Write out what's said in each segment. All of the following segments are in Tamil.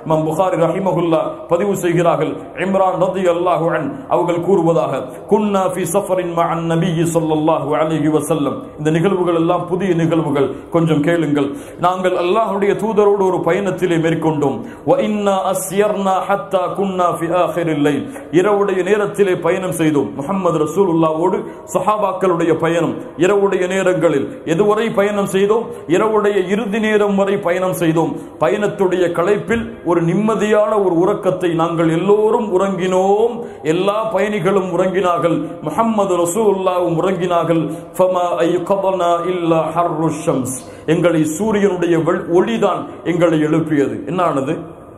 இமாம் புகாரி ரஹிமகுல்லா பதிவு செய்கிறார்கள் இம்ரான் ரதி அல்லாஹு அன் அவர்கள் கூறுவதாக குன்னா ஃபி சஃபரின் மஅன் நபியி ஸல்லல்லாஹு அலைஹி வஸல்லம் இந்த நிகழ்வுகள் எல்லாம் புதிய நிகழ்வுகள் கொஞ்சம் கேளுங்கள் நாங்கள் அல்லாஹ்வுடைய தூதரோடு ஒரு பயணத்திலே மேற்கொண்டோம் வ இன்னா அஸ்யர்னா ஹத்தா குன்னா ஃபி ஆখিরিல் லைல் இரவுடைய நேரத்திலே பயணம் செய்தோம் முஹம்மது ரசூலுல்லாஹ்வோடு சஹாபாக்களுடைய பயணம் இரவுடைய நேரங்களில் எதுவரை பயணம் செய்தோம் இரவுடைய இறுதி நேரம் வரை பயணம் செய்தோம் பயணத்துடைய களைப்பில் ஒரு நிம்மதியான ஒரு உறக்கத்தை நாங்கள் எல்லோரும் உறங்கினோம் எல்லா பயணிகளும் உறங்கினார்கள் முஹம்மது ரசூலுல்லாஹ்வும் உறங்கினார்கள் ஃபமா ஐகதனா இல்லா ஹர்ரு ஷம்ஸ் எங்களை சூரியனுடைய வெள்- ஒளிதான் எங்களை எழுப்பியது என்ன ஆனது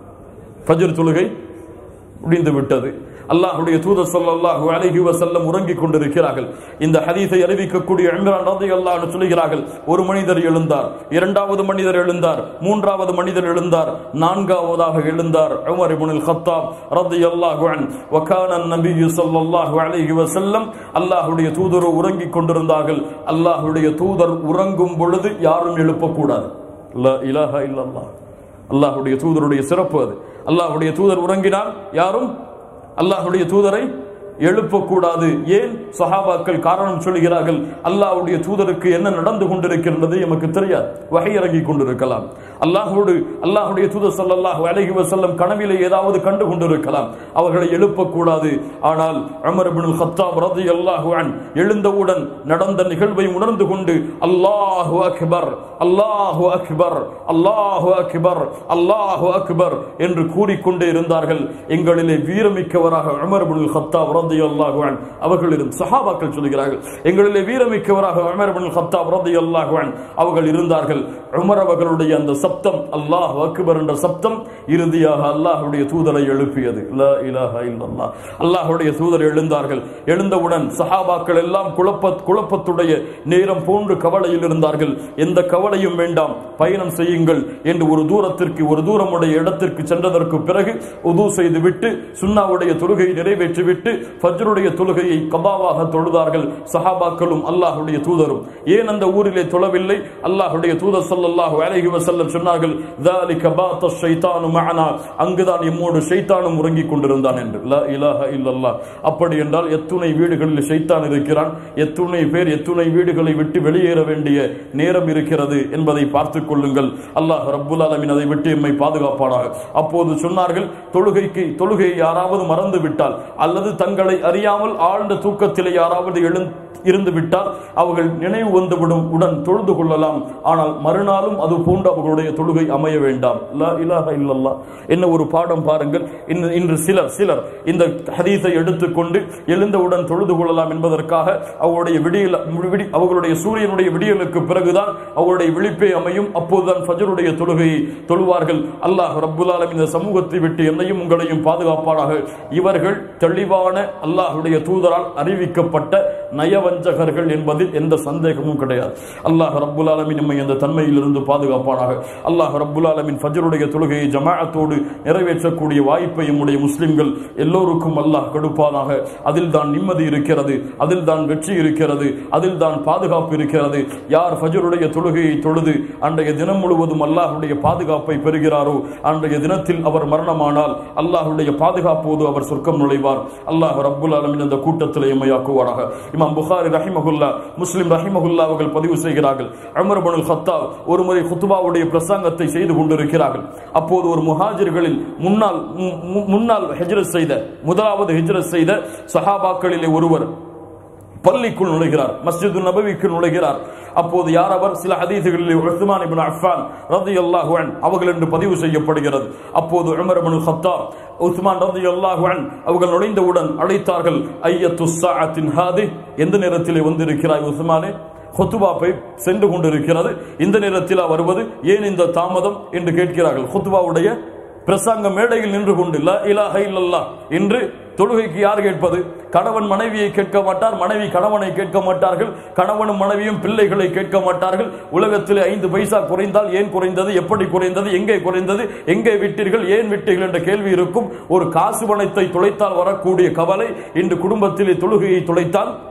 ஃபஜ்ர் தொழுகை முடிந்து விட்டது அல்லாஹ்வுடைய தூதர் ஸல்லல்லாஹு அலைஹி வஸல்லம் உறங்கிக் கொண்டிருக்கிறார்கள் இந்த ஹதீஸை அறிவிக்கக்கூடிய இம்ரான் ரலியல்லாஹு அன்ஹு சொல்கிறார்கள் ஒரு மனிதர் எழுந்தார் இரண்டாவது மனிதர் எழுந்தார் மூன்றாவது மனிதர் எழுந்தார் நான்காவதாக எழுந்தார் உமர் இப்னுல் கத்தாப் ரலியல்லாஹு அன்ஹு வகான النبي ஸல்லல்லாஹு அலைஹி வஸல்லம் அல்லாஹ்வுடைய தூதர் உறங்கிக் கொண்டிருந்தார்கள் அல்லாஹ்வுடைய தூதர் உறங்கும் பொழுது யாரும் எழுப்பக்கூடாது லா இலாஹா இல்லல்லாஹ் அல்லாஹ்வுடைய தூதருடைய சிறப்பு அது அல்லாஹ்வுடைய தூதர் உறங்கினால் யாரும் அல்லாஹ்வுடைய தூதரை எழுப்பக்கூடாது ஏன் சஹாபாக்கள் காரணம் சொல்கிறார்கள் அல்லாஹ்வுடைய தூதருக்கு என்ன நடந்து கொண்டிருக்கின்றது எமக்கு தெரியாது வகை இறங்கி கொண்டிருக்கலாம் அல்லாஹ்வோடு அல்லாஹ்வுடைய தூதர் ஸல்லல்லாஹு அலைஹி வஸல்லம் கனவிலே ஏதாவது கண்டு கொண்டிருக்கலாம் அவர்களை எழுப்பக்கூடாது ஆனால் உமர் இப்னுல் கத்தாப் ரலியல்லாஹு அன் எழுந்தவுடன் நடந்த நிகழ்வை உணர்ந்து கொண்டு அல்லாஹு அக்பர் அல்லாஹு அக்பர் அல்லாஹு அக்பர் அல்லாஹு அக்பர் என்று கூறிக்கொண்டே இருந்தார்கள் எங்களிலே வீரமிக்கவராக உமர் இப்னுல் கத்தாப் ரலியல்லாஹு அன் அவர்களிடம் சஹாபாக்கள் சொல்கிறார்கள் எங்களிலே வீரமிக்கவராக உமர் இப்னுல் கத்தாப் ரலியல்லாஹு அன் அவர்கள் இருந்தார்கள் உமர் அவர்களுடைய அந்த சப்தம் அல்லாஹ் அக்பர் என்ற சப்தம் இறுதியாக அல்லாஹ்வுடைய தூதரை எழுப்பியது லா இலாஹா இல்லல்லாஹ் அல்லாஹ்வுடைய தூதர் எழுந்தார்கள் எழுந்தவுடன் சஹாபாக்கள் எல்லாம் குழப்ப குழப்பத்துடைய நேரம் போன்று கவலையில் இருந்தார்கள் எந்த கவலையும் வேண்டாம் பயணம் செய்யுங்கள் என்று ஒரு தூரத்திற்கு ஒரு தூரமுடைய இடத்திற்கு சென்றதற்கு பிறகு உது செய்துவிட்டு சுன்னாவுடைய தொழுகையை நிறைவேற்றிவிட்டு ஃபஜ்ருடைய தொழுகையை கபாவாக தொழுதார்கள் சஹாபாக்களும் அல்லாஹ்வுடைய தூதரும் ஏன் அந்த ஊரிலே தொழவில்லை அல்லாஹ்வுடைய தூதர் ஸல்லல்லாஹு அலைஹி வஸல்லம் சொன்னார்கள் ذلك بات الشيطان معنا அங்குதான் எம்மோடு ஷைத்தானும் உறங்கிக் கொண்டிருந்தான் என்று லா இலாஹ இல்லல்லாஹ் அப்படி என்றால் எத்துணை வீடுகளில் ஷைத்தான் இருக்கிறான் எத்துணை பேர் எத்துணை வீடுகளை விட்டு வெளியேற வேண்டிய நேரம் இருக்கிறது என்பதை பார்த்துக் கொள்ளுங்கள் அல்லாஹ் ரப்புல் ஆலமீன் அதை விட்டு எம்மை பாதுகாப்பானாக அப்போது சொன்னார்கள் தொழுகைக்கு தொழுகையை யாராவது மறந்து விட்டால் அல்லது தங்களை அறியாமல் ஆழ்ந்த தூக்கத்திலே யாராவது எழுந்து இருந்து விட்டால் அவர்கள் நினைவு வந்துவிடும் உடன் தொழுது கொள்ளலாம் ஆனால் மறுநாளும் அது போன்று அவர்களுடைய தொழுகை அமைய வேண்டாம் லா இலாஹ இல்லல்லாஹ் என்ன ஒரு பாடம் பாருங்கள் இன்று இன்று சிலர் சிலர் இந்த ஹதீஸை எடுத்துக்கொண்டு எழுந்தவுடன் தொழுது கொள்ளலாம் என்பதற்காக அவருடைய விடியல் விடி அவர்களுடைய சூரியனுடைய விடியலுக்கு பிறகுதான் அவருடைய விழிப்பே அமையும் அப்போதுதான் ஃபஜருடைய தொழுகையை தொழுவார்கள் அல்லாஹ் ரப்புல் ஆலமீன் இந்த சமூகத்தை விட்டு என்னையும் உங்களையும் பாதுகாப்பானாக இவர்கள் தெளிவான அல்லாஹ்வுடைய தூதரால் அறிவிக்கப்பட்ட நயவஞ்சகர்கள் என்பதில் எந்த சந்தேகமும் கிடையாது அல்லாஹ் ரப்புல் ஆலமீன் நம்மை அந்த தன்மையிலிருந்து பாதுகாப்பானாக அல்லாஹ் ரப்புல் ஆலமீன் ஃபஜ்ருடைய தொழுகையை ஜமாஅத்தோடு நிறைவேற்றக்கூடிய வாய்ப்பை நம்முடைய முஸ்லிம்கள் எல்லோருக்கும் அல்லாஹ் கொடுப்பானாக அதில் தான் நிம்மதி இருக்கிறது அதில் தான் வெற்றி இருக்கிறது அதில் தான் பாதுகாப்பு இருக்கிறது யார் ஃபஜ்ருடைய தொழுகையை தொழுது அன்றைய தினம் முழுவதும் அல்லாஹ்வுடைய பாதுகாப்பை பெறுகிறாரோ அன்றைய தினத்தில் அவர் மரணமானால் அல்லாஹ்வுடைய பாதுகாப்போடு அவர் சொர்க்கம் நுழைவார் அல்லாஹ் ரப்புல் ஆலமீன் அந்த கூட்டத்தில் எம்மையாக்குவாராக இமாம் புகாரி ரஹிமகுல்லா முஸ்லிம் ரஹிமகுல்லா அவர்கள் பதிவு செய்கிறார்கள் அமர் பனுல் ஹத்தாப் ஒருமுறை குத்துபாவுடைய பிரசங்கத்தை செய்து கொண்டிருக்கிறார்கள் அப்போது ஒரு முஹாஜிர்களில் முன்னாள் மு- மு- முன்னாள் ஹிஜ்ரத் செய்த முதலாவது ஹிஜ்ரத் செய்த சஹாபாக்களிலே ஒருவர் பள்ளிக்குள் நுழைகிறார் மஸ்ஜிது நபவிக்கு நுழைகிறார் அப்போது யார் அவர் சில ஹதீசுகளில் உஸ்மான் இப்னு அஃபான் ரலியல்லாஹு அன் அவர்கள் என்று பதிவு செய்யப்படுகிறது அப்போது உமர் இப்னு கத்தாப் உஸ்மான் ரலியல்லாஹு அன் அவர்கள் நுழைந்தவுடன் அழைத்தார்கள் ஐயத்து ஸாஅத்தின் ஹாதி எந்த நேரத்திலே வந்திருக்கிறாய் உஸ்மானே ஹுத்துபா போய் சென்று கொண்டிருக்கிறது இந்த நேரத்தில் வருவது ஏன் இந்த தாமதம் என்று கேட்கிறார்கள் ஹுத்துபாவுடைய பிரசங்க மேடையில் நின்று கொண்டு லா இலாஹ இல்லல்லாஹ் என்று தொழுகைக்கு யார் கேட்பது கணவன் மனைவியை கேட்க மாட்டார் மனைவி கணவனை கேட்க மாட்டார்கள் கணவனும் மனைவியும் பிள்ளைகளை கேட்க மாட்டார்கள் உலகத்தில் ஐந்து பைசா குறைந்தால் ஏன் குறைந்தது எப்படி குறைந்தது எங்கே குறைந்தது எங்கே விட்டீர்கள் ஏன் விட்டீர்கள் என்ற கேள்வி இருக்கும் ஒரு காசு பணத்தை துளைத்தால் வரக்கூடிய கவலை இன்று குடும்பத்திலே தொழுகையை துளைத்தால்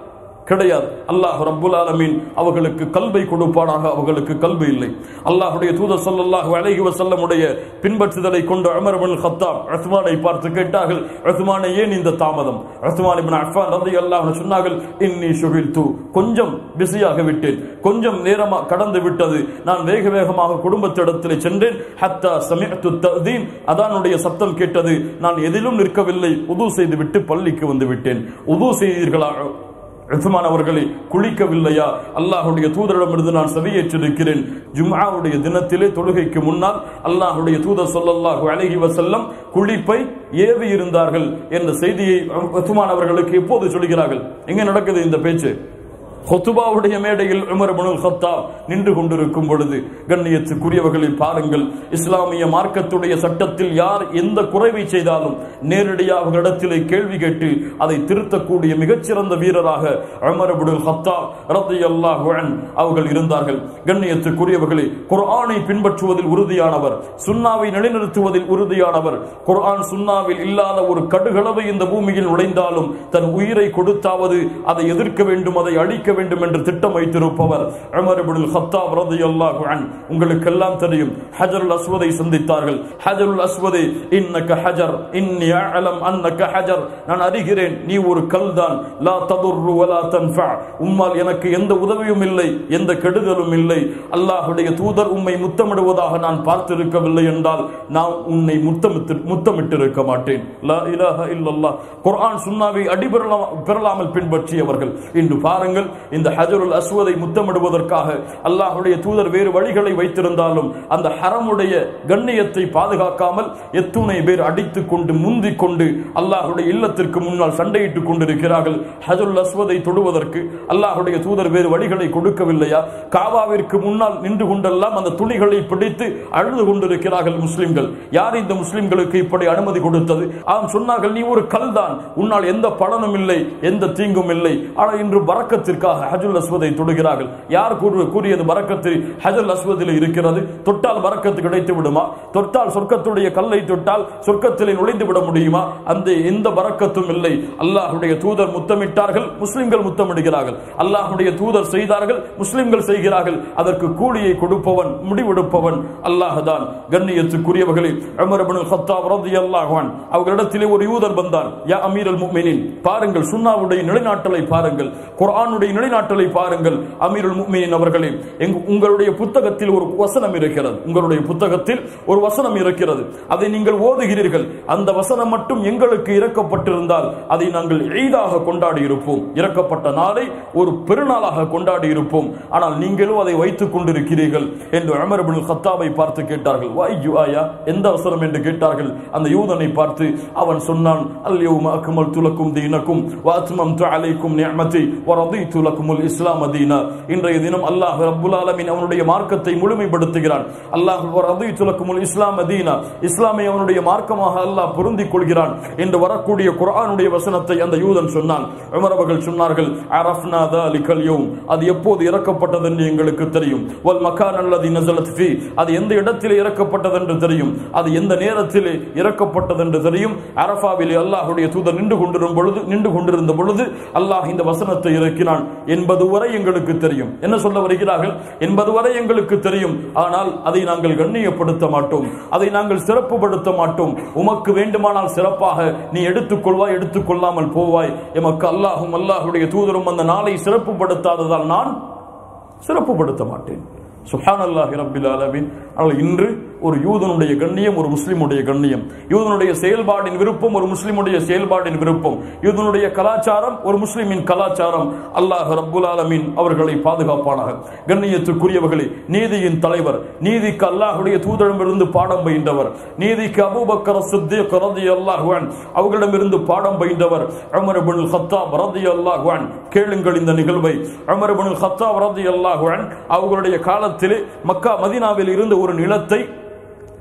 கிடையாது அல்லாஹ் ரப்புல் ஆலமீன் அவர்களுக்கு கல்வை கொடுப்பானாக அவர்களுக்கு கல்வி இல்லை அல்லாஹ்வுடைய தூதர் ஸல்லல்லாஹு அலைஹி வஸல்லமுடைய பின்பற்றுதலை கொண்ட உமர் இப்னு கத்தாப் உஸ்மானை பார்த்து கேட்டார்கள் உஸ்மானே ஏன் இந்த தாமதம் உஸ்மான் இப்னு அஃபான் ரலியல்லாஹு அன்ஹு சொன்னார்கள் இன்னி ஷுகில்து கொஞ்சம் பிஸியாக விட்டேன் கொஞ்சம் நேரமா கடந்து விட்டது நான் வேக வேகமாக குடும்பத்திடத்தில் சென்றேன் ஹத்தா சமிஅத்து ததீன் அதானுடைய சத்தம் கேட்டது நான் எதிலும் நிற்கவில்லை உது செய்து விட்டு பள்ளிக்கு வந்து விட்டேன் உது செய்தீர்களா உஸ்மான் அவர்களே குளிக்கவில்லையா அல்லாஹ்வுடைய தூதரிடமிருந்து நான் செவியேற்றிருக்கிறேன் ஜும்ஆவுடைய தினத்திலே தொழுகைக்கு முன்னால் அல்லாஹ்வுடைய தூதர் ஸல்லல்லாஹு அலைஹி வஸல்லம் குளிப்பை ஏவி இருந்தார்கள் என்ற செய்தியை உஸ்மான் அவர்களுக்கு எப்போது சொல்கிறார்கள் எங்க நடக்குது இந்த பேச்சு ஹொத்துபாவுடைய மேடையில் உமர் இப்னுல் கத்தாப் நின்று கொண்டிருக்கும் பொழுது கண்ணியத்துக்குரியவர்களில் பாருங்கள் இஸ்லாமிய மார்க்கத்துடைய சட்டத்தில் யார் எந்த குறைவை செய்தாலும் நேரடியாக அவர்களிடத்திலே கேள்வி கேட்டு அதை திருத்தக்கூடிய மிகச்சிறந்த வீரராக உமர் இப்னுல் கத்தாப் ரலியல்லாஹு அன்ஹு அவர்கள் இருந்தார்கள் கண்ணியத்துக்குரியவர்களே குர்ஆனை பின்பற்றுவதில் உறுதியானவர் சுன்னாவை நிலைநிறுத்துவதில் உறுதியானவர் குர்ஆன் சுன்னாவில் இல்லாத ஒரு கடுகளவு இந்த பூமியில் நுழைந்தாலும் தன் உயிரை கொடுத்தாவது அதை எதிர்க்க வேண்டும் அதை அழிக்க வேண்டும் என்று திட்டம் வைத்திருப்பவர் உமர் இப்னுல் கத்தாப் ரலியல்லாஹு அன்ஹு உங்களுக்கு எல்லாம் தெரியும் ஹஜருல் அஸ்வதை சந்தித்தார்கள் ஹஜருல் அஸ்வதை இன்னக ஹஜர் இன்னி அலம் அன்னக ஹஜர் நான் அறிகிறேன் நீ ஒரு கல்தான் லா ததுர்ரு வலா தன்ஃபா உம்மால் எனக்கு எந்த உதவியும் இல்லை எந்த கெடுதலும் இல்லை அல்லாஹ்வுடைய தூதர் உம்மை முத்தமிடுவதாக நான் பார்த்திருக்கவில்லை என்றால் நான் உன்னை முத்தமிட்டு முத்தமிட்டிருக்க மாட்டேன் லா இலாஹ இல்லல்லாஹ் குர்ஆன் சுன்னாவை அடிபெறலாம் பெறலாமல் பின்பற்றியவர்கள் இன்று பாருங்கள் இந்த ஹஜருல் அஸ்வதை முத்தமிடுவதற்காக அல்லாஹ்வுடைய தூதர் வேறு வழிகளை வைத்திருந்தாலும் அந்த ஹரமுடைய கண்ணியத்தை பாதுகாக்காமல் எத்துணை பேர் அடித்துக் கொண்டு முந்திக் கொண்டு அல்லாஹ்வுடைய இல்லத்திற்கு முன்னால் சண்டையிட்டுக் கொண்டிருக்கிறார்கள் ஹஜருல் அஸ்வதை தொடுவதற்கு அல்லாஹ்வுடைய தூதர் வேறு வழிகளை கொடுக்கவில்லையா காவாவிற்கு முன்னால் நின்று கொண்டெல்லாம் அந்த துணிகளை பிடித்து அழுது கொண்டிருக்கிறார்கள் முஸ்லிம்கள் யார் இந்த முஸ்லிம்களுக்கு இப்படி அனுமதி கொடுத்தது ஆம் சொன்னார்கள் நீ ஒரு கல்தான் உன்னால் எந்த பலனும் இல்லை எந்த தீங்கும் இல்லை ஆனால் இன்று பறக்கத்திற்காக ஹஜுல் அஸ்வதை தொடுகிறார்கள் யார் கூறு- கூறியது பறக்கத்து ஹஜுல் அஸ்வதில் இருக்கிறது தொட்டால் பறக்கத்து கிடைத்து விடுமா தொட்டால் சொர்க்கத்துடைய கல்லை தொட்டால் சொர்க்கத்திலே நுழைந்து விட முடியுமா அந்த எந்த பறக்கத்தும் இல்லை அல்லாஹ்வுடைய தூதர் முத்தமிட்டார்கள் முஸ்லிம்கள் முத்தமிடுகிறார்கள் அல்லாஹ்வுடைய தூதர் செய்தார்கள் முஸ்லிம்கள் செய்கிறார்கள் அதற்கு கூலியை கொடுப்பவன் முடிவெடுப்பவன் அல்லாஹ் தான் கண்ணியத்துக்குரியவர்களே உமர் இப்னுல் கத்தாப் ரலியல்லாஹு அன்ஹு அவர்களிடத்திலே ஒரு யூதர் வந்தார் யா அமீரல் முஃமினீன் பாருங்கள் சுன்னாவுடைய நிலைநாட்டலை பாருங்கள் குர்ஆனுடைய நிலைநாட்டலை பாருங்கள் அமீருல் முஃமினீன் அவர்களே எங்க- உங்களுடைய புத்தகத்தில் ஒரு வசனம் இருக்கிறது உங்களுடைய புத்தகத்தில் ஒரு வசனம் இருக்கிறது அதை நீங்கள் ஓதுகிறீர்கள் அந்த வசனம் மட்டும் எங்களுக்கு இறக்கப்பட்டிருந்தால் அதை நாங்கள் ஈதாக கொண்டாடி இருப்போம் இறக்கப்பட்ட நாளை ஒரு பெருநாளாக கொண்டாடி இருப்போம் ஆனால் நீங்களும் அதை வைத்துக் கொண்டிருக்கிறீர்கள் என்று உமர் இப்னுல் கத்தாபை பார்த்து கேட்டார்கள் வாய் யுஆயா எந்த அவசரம் என்று கேட்டார்கள் அந்த யூதனை பார்த்து அவன் சொன்னான் அல்யௌம அக்மல்து லக்கும் தீனக்கும் வ அத்மம்து அலைக்கும் நிஅமதி வ ரதீது லக்குமுல் இஸ்லாம தீனா இன்றைய தினம் அல்லாஹ் ரப்புல் ஆலமீன் அவனுடைய மார்க்கத்தை முழுமைப்படுத்துகிறான் அல்லாஹ் வ ரதீது லக்குமுல் இஸ்லாம தீனா இஸ்லாமை அவனுடைய மார்க்கமாக அல்லாஹ் பொருந்திக் கொள்கிறான் என்று வரக்கூடிய குர்ஆனுடைய வசனத்தை அந்த யூதன் சொன்னான் உமர் அவர்கள் சொன்னார்கள் அரஃப்னா தாலிகல் யௌம் அது எப்போது இறக்கப்பட்டது என்று எங்களுக்கு தெரியும் வல் மக்கான் அல்லது நஸலத் ஃபீ அது எந்த இடத்திலே இறக்கப்பட்டது என்று தெரியும் அது எந்த நேரத்திலே இறக்கப்பட்டது என்று தெரியும் அரஃபாவிலே அல்லாஹ்வுடைய தூதர் நின்று கொண்டிருந்த பொழுது நின்று கொண்டிருந்த பொழுது அல்லாஹ் இந்த வசனத்தை இறக்கினான் என்பது வரை எங்களுக்கு தெரியும் என்ன சொல்ல வருகிறார்கள் என்பது வரை எங்களுக்கு தெரியும் ஆனால் அதை நாங்கள் கண்ணியப்படுத்த மாட்டோம் அதை நாங்கள் சிறப்புப்படுத்த மாட்டோம் உமக்கு வேண்டுமானால் சிறப்பாக நீ எடுத்துக்கொள்வாய் எடுத்துக்கொள்ளாமல் போவாய் எமக்கு அல்லாஹும் அல்லாஹ்வுடைய தூதரும் அந்த நாளை சிறப்புப்படுத்தாததால் நான் சிறப்புப்படுத்த மாட்டேன் சுஹானல்லாஹி ரப்பில் ஆலமீன் ஆனால் இன்று ஒரு யூதனுடைய கண்ணியம் ஒரு முஸ்லிமுடைய கண்ணியம் யூதனுடைய செயல்பாடின் விருப்பம் ஒரு முஸ்லிமுடைய செயல்பாடின் விருப்பம் யூதனுடைய கலாச்சாரம் ஒரு முஸ்லிமின் கலாச்சாரம் அல்லாஹ் ரப்புல் ஆலமீன் அவர்களை பாதுகாப்பானாக கண்ணியத்துக்குரியவர்களே நீதியின் தலைவர் நீதிக்கு அல்லாஹ்வுடைய தூதரிடமிருந்து பாடம் பயின்றவர் நீதிக்கு அபூபக்கர் சித்திக் ரலியல்லாஹு அன்ஹு அவர்களிடமிருந்து பாடம் பயின்றவர் உமர் இப்னுல் கத்தாப் ரலியல்லாஹு அன்ஹு கேளுங்கள் இந்த நிகழ்வை உமர் இப்னுல் கத்தாப் ரலியல்லாஹு அன்ஹு அவர்களுடைய காலத்திலே மக்கா மதீனாவில் இருந்த ஒரு நிலத்தை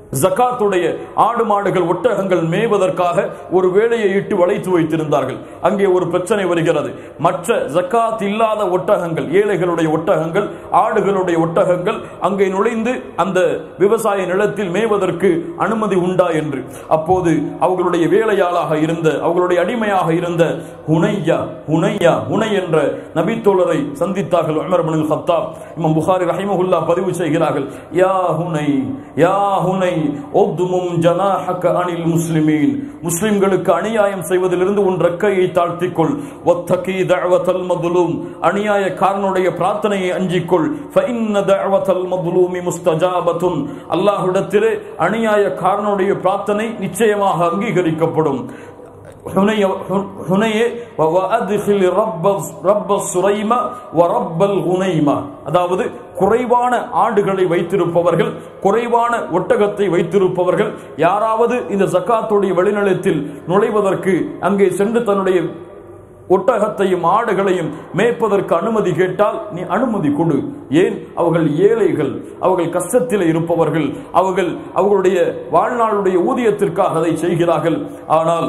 ஜகாத்துடைய ஆடு மாடுகள் ஒட்டகங்கள் மேய்வதற்காக ஒரு வேலையை இட்டு வளைத்து வைத்திருந்தார்கள் அங்கே ஒரு பிரச்சனை வருகிறது மற்ற ஜக்காத் இல்லாத ஒட்டகங்கள் ஏழைகளுடைய ஒட்டகங்கள் ஆடுகளுடைய ஒட்டகங்கள் அங்கே நுழைந்து அந்த விவசாய நிலத்தில் மேய்வதற்கு அனுமதி உண்டா என்று அப்போது அவர்களுடைய வேலையாளாக இருந்த அவர்களுடைய அடிமையாக இருந்த ஹுனையா ஹுனையா ஹுனை என்ற நபித்தோழரை சந்தித்தார்கள் உமர் பின் கத்தாப் இமாம் புகாரி ரஹிமஹுல்லா பதிவு செய்கிறார்கள் யா ஹுனை யா ஹுனை ஒத்துமும் ஜனாஹக அனில் முஸ்லிமீன் முஸ்லிம்களுக்கு அநியாயம் செய்வதிலிருந்து உன் ரெக்கையை தாழ்த்திக்கொள் ஒத்தகி தஅவத்தல் மதுலூம் அநியாயக்காரனுடைய பிரார்த்தனையை அஞ்சிக்கொள் ஃபஇன்ன தஅவத்தல் மதுலூமி முஸ்தஜாபத்துன் அல்லாஹ்விடத்திலே அநியாயக்காரனுடைய பிரார்த்தனை நிச்சயமாக அங்கீகரிக்கப்படும் ஹுனைய- ஹு- ஹுனையே வ- வஅத்கில் ரப்ப ரப்ப சுரைம வ ரப்பல் ஹுனைமா அதாவது குறைவான ஆடுகளை வைத்திருப்பவர்கள் குறைவான ஒட்டகத்தை வைத்திருப்பவர்கள் யாராவது இந்த ஜக்காத்துடைய வெளிநிலத்தில் நுழைவதற்கு அங்கே சென்று தன்னுடைய ஒட்டகத்தையும் ஆடுகளையும் மேய்ப்பதற்கு அனுமதி கேட்டால் நீ அனுமதி கொடு ஏன் அவர்கள் ஏழைகள் அவர்கள் கஷ்டத்தில் இருப்பவர்கள் அவர்கள் அவர்களுடைய வாழ்நாளுடைய ஊதியத்திற்காக அதை செய்கிறார்கள் ஆனால்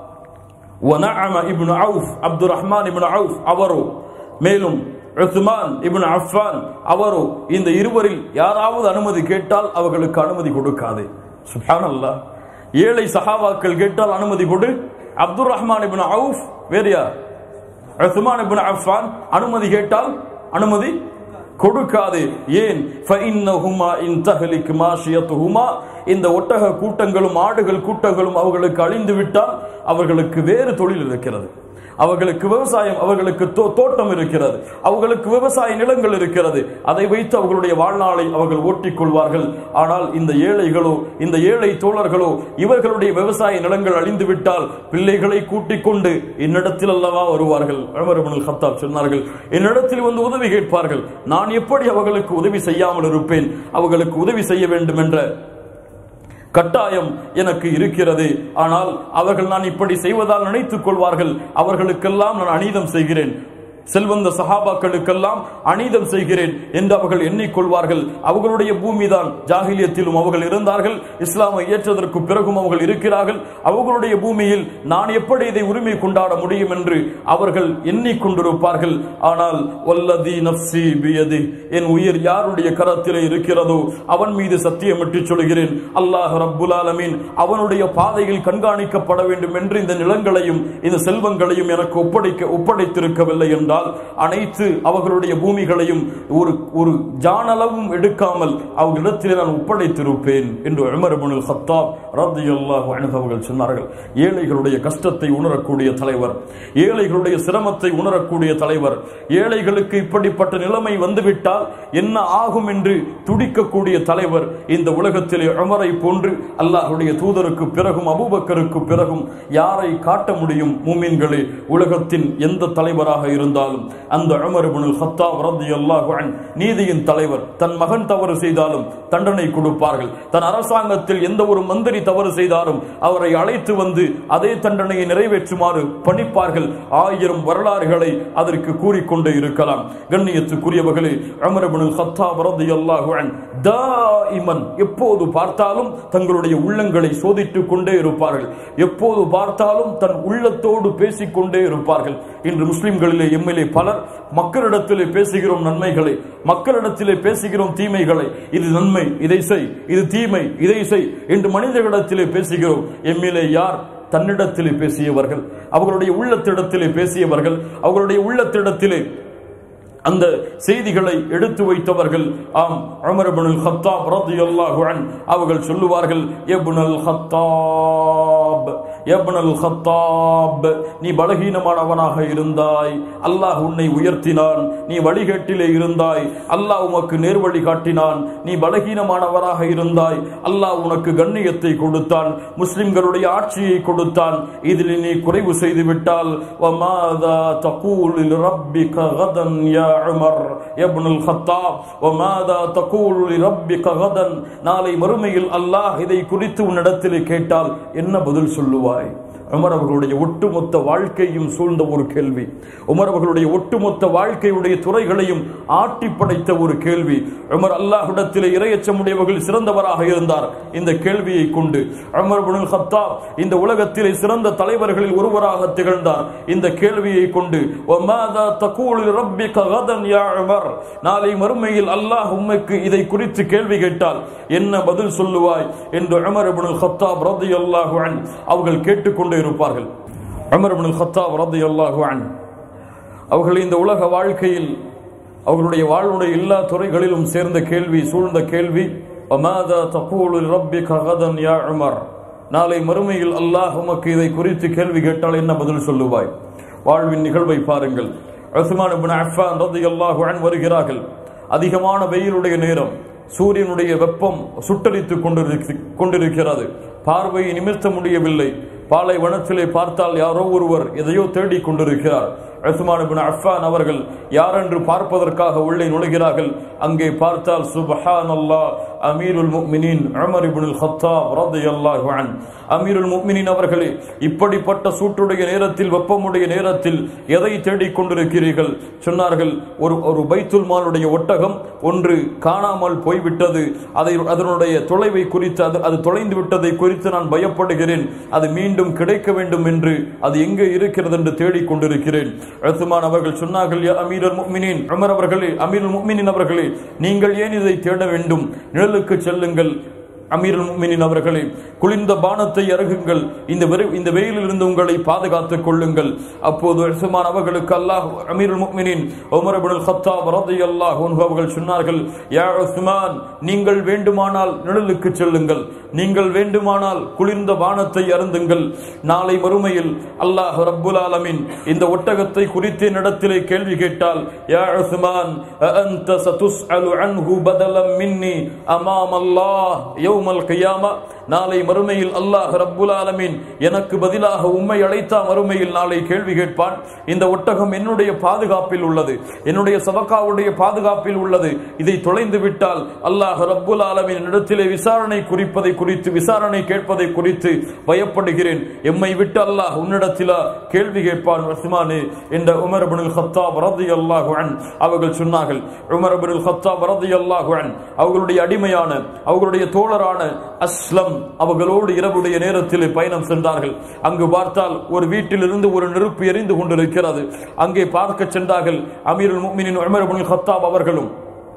வனஅம ibn Awf Abdur Rahman ibn Awf அவரோ மேலும் உஸ்மான் இப்னு அஃபான் அவரோ இந்த இருவரில் யாராவது அனுமதி கேட்டால் அவர்களுக்கு அனுமதி கொடுக்காது சுப்ஹானல்லாஹ் ஏழை சஹாபாக்கள் கேட்டால் அனுமதி கொடு அப்துர் ரஹ்மான் இப்னு அவுஃப் வேறு யார் உஸ்மான் இப்னு அஃபான் அனுமதி கேட்டால் அனுமதி கொடுக்காது ஏன் ஃபஇன்னஹுமா இன் தஹலிக் மாஷியத்துஹுமா இந்த ஒட்டக கூட்டங்களும் ஆடுகள் கூட்டங்களும் அவர்களுக்கு அழிந்து விட்டால் அவர்களுக்கு வேறு தொழில் இருக்கிறது அவர்களுக்கு விவசாயம் அவர்களுக்கு தோ- தோட்டம் இருக்கிறது அவர்களுக்கு விவசாய நிலங்கள் இருக்கிறது அதை வைத்து அவர்களுடைய வாழ்நாளை அவர்கள் ஓட்டிக் கொள்வார்கள் ஆனால் இந்த ஏழைகளோ இந்த ஏழை தோழர்களோ இவர்களுடைய விவசாய நிலங்கள் அழிந்து விட்டால் பிள்ளைகளை கூட்டிக் கொண்டு என்னிடத்தில் அல்லவா வருவார்கள் உமர் இப்னுல் கத்தாப் சொன்னார்கள் என்னிடத்தில் வந்து உதவி கேட்பார்கள் நான் எப்படி அவர்களுக்கு உதவி செய்யாமல் இருப்பேன் அவர்களுக்கு உதவி செய்ய வேண்டும் என்ற கட்டாயம் எனக்கு இருக்கிறது ஆனால் அவர்கள் நான் இப்படி செய்வதால் நினைத்துக் கொள்வார்கள் அவர்களுக்கெல்லாம் நான் அநீதம் செய்கிறேன் செல்வந்த சஹாபாக்களுக்கெல்லாம் அநீதம் செய்கிறேன் என்று அவர்கள் எண்ணிக்கொள்வார்கள் அவர்களுடைய பூமிதான் ஜாகிலியத்திலும் அவர்கள் இருந்தார்கள் இஸ்லாமை ஏற்றதற்கு பிறகும் அவர்கள் இருக்கிறார்கள் அவர்களுடைய பூமியில் நான் எப்படி இதை உரிமை கொண்டாட முடியும் என்று அவர்கள் எண்ணிக்கொண்டிருப்பார்கள் ஆனால் வல்லதி நப்சி பியதி என் உயிர் யாருடைய கரத்திலே இருக்கிறதோ அவன் மீது சத்தியமிட்டு சொல்கிறேன் அல்லாஹ் ரப்புல் ஆலமீன் அவனுடைய பாதையில் கண்காணிக்கப்பட வேண்டும் என்று இந்த நிலங்களையும் இந்த செல்வங்களையும் எனக்கு ஒப்படைக்க ஒப்படைத்திருக்கவில்லை என்றால் அனைத்து அவர்களுடைய பூமிகளையும் ஒரு ஒரு ஜானளவும் எடுக்காமல் அவர்களிடத்தில் நான் ஒப்படைத்திருப்பேன் என்று உமர் இப்னுல் கத்தாப் ரலியல்லாஹு அன்ஹு அவர்கள் சொன்னார்கள் ஏழைகளுடைய கஷ்டத்தை உணரக்கூடிய தலைவர் ஏழைகளுடைய சிரமத்தை உணரக்கூடிய தலைவர் ஏழைகளுக்கு இப்படிப்பட்ட நிலைமை வந்துவிட்டால் என்ன ஆகும் என்று துடிக்கக்கூடிய தலைவர் இந்த உலகத்திலே உமரை போன்று அல்லாஹ்வுடைய தூதருக்கு பிறகும் அபூபக்கருக்கு பிறகும் யாரை காட்ட முடியும் மூமின்களே உலகத்தின் எந்த தலைவராக இருந்தாலும் அந்த உமர் இப்னுல் கத்தாப் ரலியல்லாஹு அன்ஹு நீதியின் தலைவர் தன் மகன் தவறு செய்தாலும் தண்டனை கொடுப்பார்கள் தன் அரசாங்கத்தில் எந்த ஒரு மந்திரி தவறு செய்தாலும் அவரை அழைத்து வந்து அதே தண்டனையை நிறைவேற்றுமாறு பணிப்பார்கள் ஆயிரம் வரலாறுகளை அதற்கு கூறிக்கொண்டே இருக்கலாம் கண்ணியத்துக்குரியவர்களே உமர் இப்னுல் கத்தாப் ரலியல்லாஹு அன்ஹு தாயிமன் எப்போது பார்த்தாலும் தங்களுடைய உள்ளங்களை சோதித்துக் கொண்டே இருப்பார்கள் எப்போது பார்த்தாலும் தன் உள்ளத்தோடு பேசிக்கொண்டே இருப்பார்கள் இன்று முஸ்லிம்களிலே எம்எல்ஏ பலர் மக்களிடத்திலே பேசுகிறோம் நன்மைகளை மக்களிடத்திலே பேசுகிறோம் தீமைகளை இது நன்மை இதை செய் இது தீமை இதை செய் என்று மனிதர்களிடத்திலே பேசுகிறோம் எம்எல்ஏ யார் தன்னிடத்திலே பேசியவர்கள் அவர்களுடைய உள்ளத்திடத்திலே பேசியவர்கள் அவர்களுடைய உள்ளத்திடத்திலே அந்த செய்திகளை எடுத்து வைத்தவர்கள் ஆம் உமர் இப்னுல் கத்தாப் ரலியல்லாஹு அன் அவர்கள் சொல்லுவார்கள் இப்னுல் கத்தாப் இப்னுல் கத்தாப் நீ பலகீனமானவனாக இருந்தாய் அல்லாஹ் உன்னை உயர்த்தினான் நீ வழிகேட்டிலே இருந்தாய் அல்லாஹ் உமக்கு நேர்வழி காட்டினான் நீ பலகீனமானவராக இருந்தாய் அல்லாஹ் உனக்கு கண்ணியத்தை கொடுத்தான் முஸ்லிம்களுடைய ஆட்சியை கொடுத்தான் இதில் நீ குறைவு செய்து விட்டால் وماذا تقول لربك غدا يا عمر يا ابن الخطاب وماذا تقول لربك غدا நாளை மறுமையில் அல்லாஹ் இதை குறித்து உன்னிடத்தில் கேட்டால் என்ன பதில் சொல்லுவாய் உமர் அவர்களுடைய ஒட்டுமொத்த வாழ்க்கையும் சூழ்ந்த ஒரு கேள்வி உமர் அவர்களுடைய ஒட்டுமொத்த வாழ்க்கையுடைய துறைகளையும் ஆட்டி படைத்த ஒரு கேள்வி உமர் அல்லாஹ்விடத்திலே இரையச்சமுடையவர்கள் சிறந்தவராக இருந்தார் இந்த கேள்வியை கொண்டு உமர் இப்னுல் கத்தாப் இந்த உலகத்திலே சிறந்த தலைவர்களில் ஒருவராக திகழ்ந்தார் இந்த கேள்வியை கொண்டு وَمَاذَا تَقُولُ لِرَبِّكَ غَدًا يَا عُمَرْ நாளை மறுமையில் அல்லாஹ் உம்மைக்கு இதை குறித்து கேள்வி கேட்டால் என்ன பதில் சொல்லுவாய் என்று உமர் இப்னுல் கத்தாப் ரலியல்லாஹு அன்ஹு அவர்கள் கேட்டுக்கொண்டே இருப்பார்கள் உமர் இப்னுல் கத்தாப் ரலியல்லாஹு அன்ஹு அவர்கள் இந்த உலக வாழ்க்கையில் அவர்களுடைய வாழ்வுடைய எல்லா துறைகளிலும் சேர்ந்த கேள்வி சூழ்ந்த கேள்வி وَمَاذَا تَقُولُ لِرَبِّكَ غَدًا يَا عُمَرْ நாளை மறுமையில் அல்லாஹ் உமக்கு இதை குறித்து கேள்வி கேட்டால் என்ன பதில் சொல்லுவாய் வாழ்வின் நிகழ்வை பாருங்கள் உஸ்மான் இப்னு அஃபான் ரலியல்லாஹு அன்ஹு வருகிறார்கள் அதிகமான வெயிலுடைய நேரம் சூரியனுடைய வெப்பம் சுட்டரித்துக் கொண்டிருக்க- கொண்டிருக்கிறது பார்வையை நிமிர்த்த முடியவில்லை பாலைவனத்திலே பார்த்தால் யாரோ ஒருவர் எதையோ தேடிக் கொண்டிருக்கிறார் உஸ்மான் இப்னு அஃபான் அவர்கள் யாரென்று பார்ப்பதற்காக உள்ளே நுழைகிறார்கள் அங்கே பார்த்தால் சுப்ஹானல்லாஹ் அமீருல் முஃமினீன் உமர் இப்னுல் கத்தாப் ரலியல்லாஹு அன்ஹு அமீருல் முஃமினீன் அவர்களே இப்படிப்பட்ட சூட்டுடைய நேரத்தில் வெப்பமுடைய நேரத்தில் எதை தேடிக் கொண்டிருக்கிறீர்கள் சொன்னார்கள் ஒரு ஒரு பைத்துல் மாலுடைய ஒட்டகம் ஒன்று காணாமல் போய்விட்டது அதை அதனுடைய தொலைவை குறித்து அது அது தொலைந்து விட்டதை குறித்து நான் பயப்படுகிறேன் அது மீண்டும் கிடைக்க வேண்டும் என்று அது எங்கே இருக்கிறது என்று தேடிக் கொண்டிருக்கிறேன் உஸ்மான் அவர்கள் சொன்னார்கள் யா அமீருல் முஃமினீன் உமர் அவர்களே அமீருல் முஃமினீன் அவர்களே நீங்கள் ஏன் இதை தேட வேண்டும் நிழலுக்கு செல்லுங்கள் அமீருல் முஃமினீன் அவர்களே குளிர்ந்த பானத்தை அருகுங்கள் இந்த வெறு- இந்த வெயிலில் இருந்து உங்களை பாதுகாத்துக் கொள்ளுங்கள் அப்போது உஸ்மான் அவர்களுக்கு அல்லாஹ் அமீருல் முஃமினீன் உமர் இப்னுல் கத்தாப் ரலியல்லாஹு அன்ஹு அவர்கள் சொன்னார்கள் யா உஸ்மான் நீங்கள் வேண்டுமானால் நிழலுக்கு செல்லுங்கள் நீங்கள் வேண்டுமானால் குளிர்ந்த பானத்தை அருந்துங்கள் நாளை மறுமையில் அல்லாஹ் ரப்புல் ஆலமீன் இந்த ஒட்டகத்தை குறித்து என்னிடத்திலே கேள்வி கேட்டால் யா உஸ்மான் அஅன்த சதுஸ்அலு அன்ஹு பதலம் மின்னி அமாம் அல்லாஹ் யௌமல் கியாமா நாளை மறுமையில் அல்லாஹ் ரப்புல் ஆலமீன் எனக்கு பதிலாக உம்மை அழைத்தா மறுமையில் நாளை கேள்வி கேட்பான் இந்த ஒட்டகம் என்னுடைய பாதுகாப்பில் உள்ளது என்னுடைய சபக்காவுடைய பாதுகாப்பில் உள்ளது இதை தொலைந்து விட்டால் அல்லாஹ் ரப்புல் ஆலமீன் இடத்திலே விசாரணை குறிப்பதை குறித்து விசாரணை கேட்பதை குறித்து பயப்படுகிறேன் எம்மை விட்டு அல்லாஹ் உன்னிடத்திலா கேள்வி கேட்பான் உஸ்மானே என்ற உமர் இப்னுல் கத்தாப் ரலியல்லாஹு அன்ஹு அவர்கள் சொன்னார்கள் உமர் இப்னுல் கத்தாப் ரலியல்லாஹு அன்ஹு அவர்களுடைய அடிமையான அவர்களுடைய தோழரான அஸ்லம் அவர்களோடு இரவுடைய நேரத்தில் பயணம் சென்றார்கள் அங்கு பார்த்தால் ஒரு வீட்டிலிருந்து ஒரு நெருப்பு எரிந்து கொண்டிருக்கிறது அங்கே பார்க்க சென்றார்கள் அமீருல் முஃமினீன் உமர் இப்னுல் கத்தாப் அவர்களும்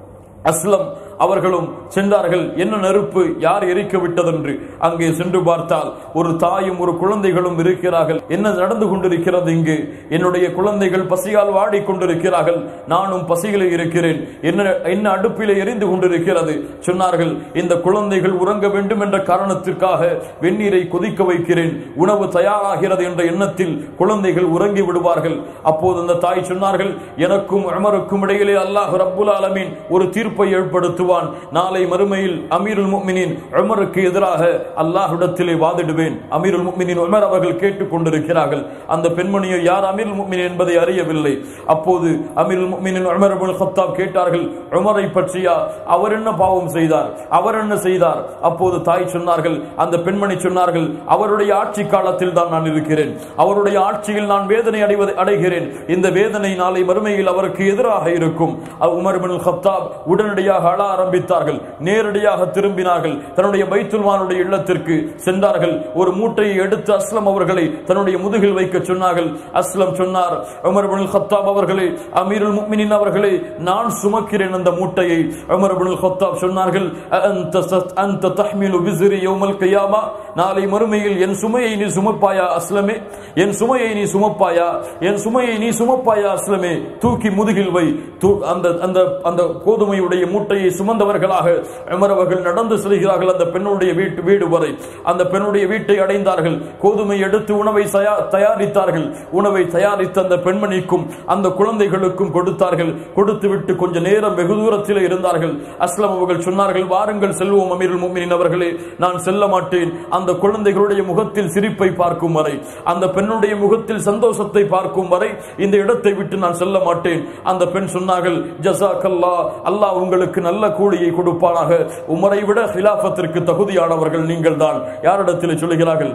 அஸ்லம் அவர்களும் சென்றார்கள் என்ன நெருப்பு யார் எரிக்க விட்டதென்று அங்கே சென்று பார்த்தால் ஒரு தாயும் ஒரு குழந்தைகளும் இருக்கிறார்கள் என்ன நடந்து கொண்டிருக்கிறது இங்கு என்னுடைய குழந்தைகள் பசியால் வாடிக் கொண்டிருக்கிறார்கள் நானும் பசியில் இருக்கிறேன் என்ன என்ன அடுப்பிலே எரிந்து கொண்டிருக்கிறது சொன்னார்கள் இந்த குழந்தைகள் உறங்க வேண்டும் என்ற காரணத்திற்காக வெந்நீரை கொதிக்க வைக்கிறேன் உணவு தயாராகிறது என்ற எண்ணத்தில் குழந்தைகள் உறங்கி விடுவார்கள் அப்போது அந்த தாய் சொன்னார்கள் எனக்கும் அமருக்கும் இடையிலே அல்லாஹ் ரப்புல் ஆலமீன் ஒரு தீர்ப்பை ஏற்படுத்துவான் நாளை மறுமையில் அமீருல் முஃமினீன் உமருக்கு எதிராக அல்லாஹ்விடத்திலே வாதிடுவேன் அமீருல் முஃமினீன் உமர் அவர்கள் கேட்டுக் கொண்டிருக்கிறார்கள் அந்த பெண்மணியை யார் அமீருல் முஃமினீன் என்பதை அறியவில்லை அப்போது அமீருல் முஃமினீன் உமர் இப்னுல் கத்தாப் கேட்டார்கள் உமரை பற்றியா அவர் என்ன பாவம் செய்தார் அவர் என்ன செய்தார் அப்போது தாய் சொன்னார்கள் அந்த பெண்மணி சொன்னார்கள் அவருடைய ஆட்சி காலத்தில் தான் நான் இருக்கிறேன் அவருடைய ஆட்சியில் நான் வேதனை அடைவது அடைகிறேன் இந்த வேதனை நாளை மறுமையில் அவருக்கு எதிராக இருக்கும் அ- உமர் இப்னுல் கத்தாப் உடனடியாக அழ ஆரம்பித்தார்கள் நேரடியாக திரும்பினார்கள் தன்னுடைய பைத்துல்மானுடைய இல்லத்திற்கு சென்றார்கள் ஒரு மூட்டையை எடுத்து அஸ்லம் அவர்களை தன்னுடைய முதுகில் வைக்க சொன்னார்கள் அஸ்லம் சொன்னார் உமர் இப்னுல் கத்தாப் அவர்களே அமீருல் முஃமினீன் அவர்களே நான் சுமக்கிறேன் அந்த மூட்டையை உமர் இப்னுல் கத்தாப் சொன்னார்கள் அன்த சத்- அன்த தஹ்மிலு விஸ்ரி யௌமல் கியாமா நாளை மறுமையில் என் சுமையை நீ சுமப்பாயா அஸ்லமே என் சுமையை நீ சுமப்பாயா என் சுமையை நீ சுமப்பாயா அஸ்லமே தூக்கி முதுகில் வை தூ- அந்த அந்த அந்த கோதுமையுடைய மூட்டையை சுமந்தவர்களாக உமர் அவர்கள் நடந்து செல்கிறார்கள் அந்த பெண்ணுடைய வீட்டு வீடு வரை அந்த பெண்ணுடைய வீட்டை அடைந்தார்கள் கோதுமை எடுத்து உணவை தயா- தயாரித்தார்கள் உணவை தயாரித்த அந்த பெண்மணிக்கும் அந்த குழந்தைகளுக்கும் கொடுத்தார்கள் கொடுத்துவிட்டு கொஞ்ச நேரம் வெகு தூரத்தில் இருந்தார்கள் அஸ்லம் அவர்கள் சொன்னார்கள் வாருங்கள் செல்வோம் அமீருல் முஃமினீன் அவர்களே நான் செல்ல மாட்டேன் அந்த குழந்தைகளுடைய முகத்தில் சிரிப்பை பார்க்கும் வரை அந்த பெண்ணுடைய முகத்தில் சந்தோஷத்தை பார்க்கும் வரை இந்த இடத்தை விட்டு நான் செல்ல மாட்டேன் அந்த பெண் சொன்னார்கள் ஜசாக்கல்லா அல்லாஹ் உங்களுக்கு நல்ல கூலியை கொடுப்பானாக உமரை விட ஹிலாஃபத்திற்கு தகுதியானவர்கள் நீங்கள் தான் யாரிடத்தில் சொல்லுகிறார்கள்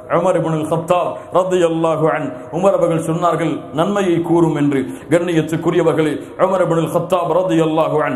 உமர் இப்னுல் கத்தாப் ரலியல்லாஹு அன் உமர் அவர்கள் சொன்னார்கள் நன்மையை கூறும் என்று கண்ணியத்துக்குரியவர்களே உமர் இப்னுல் கத்தாப் ரலியல்லாஹு அன்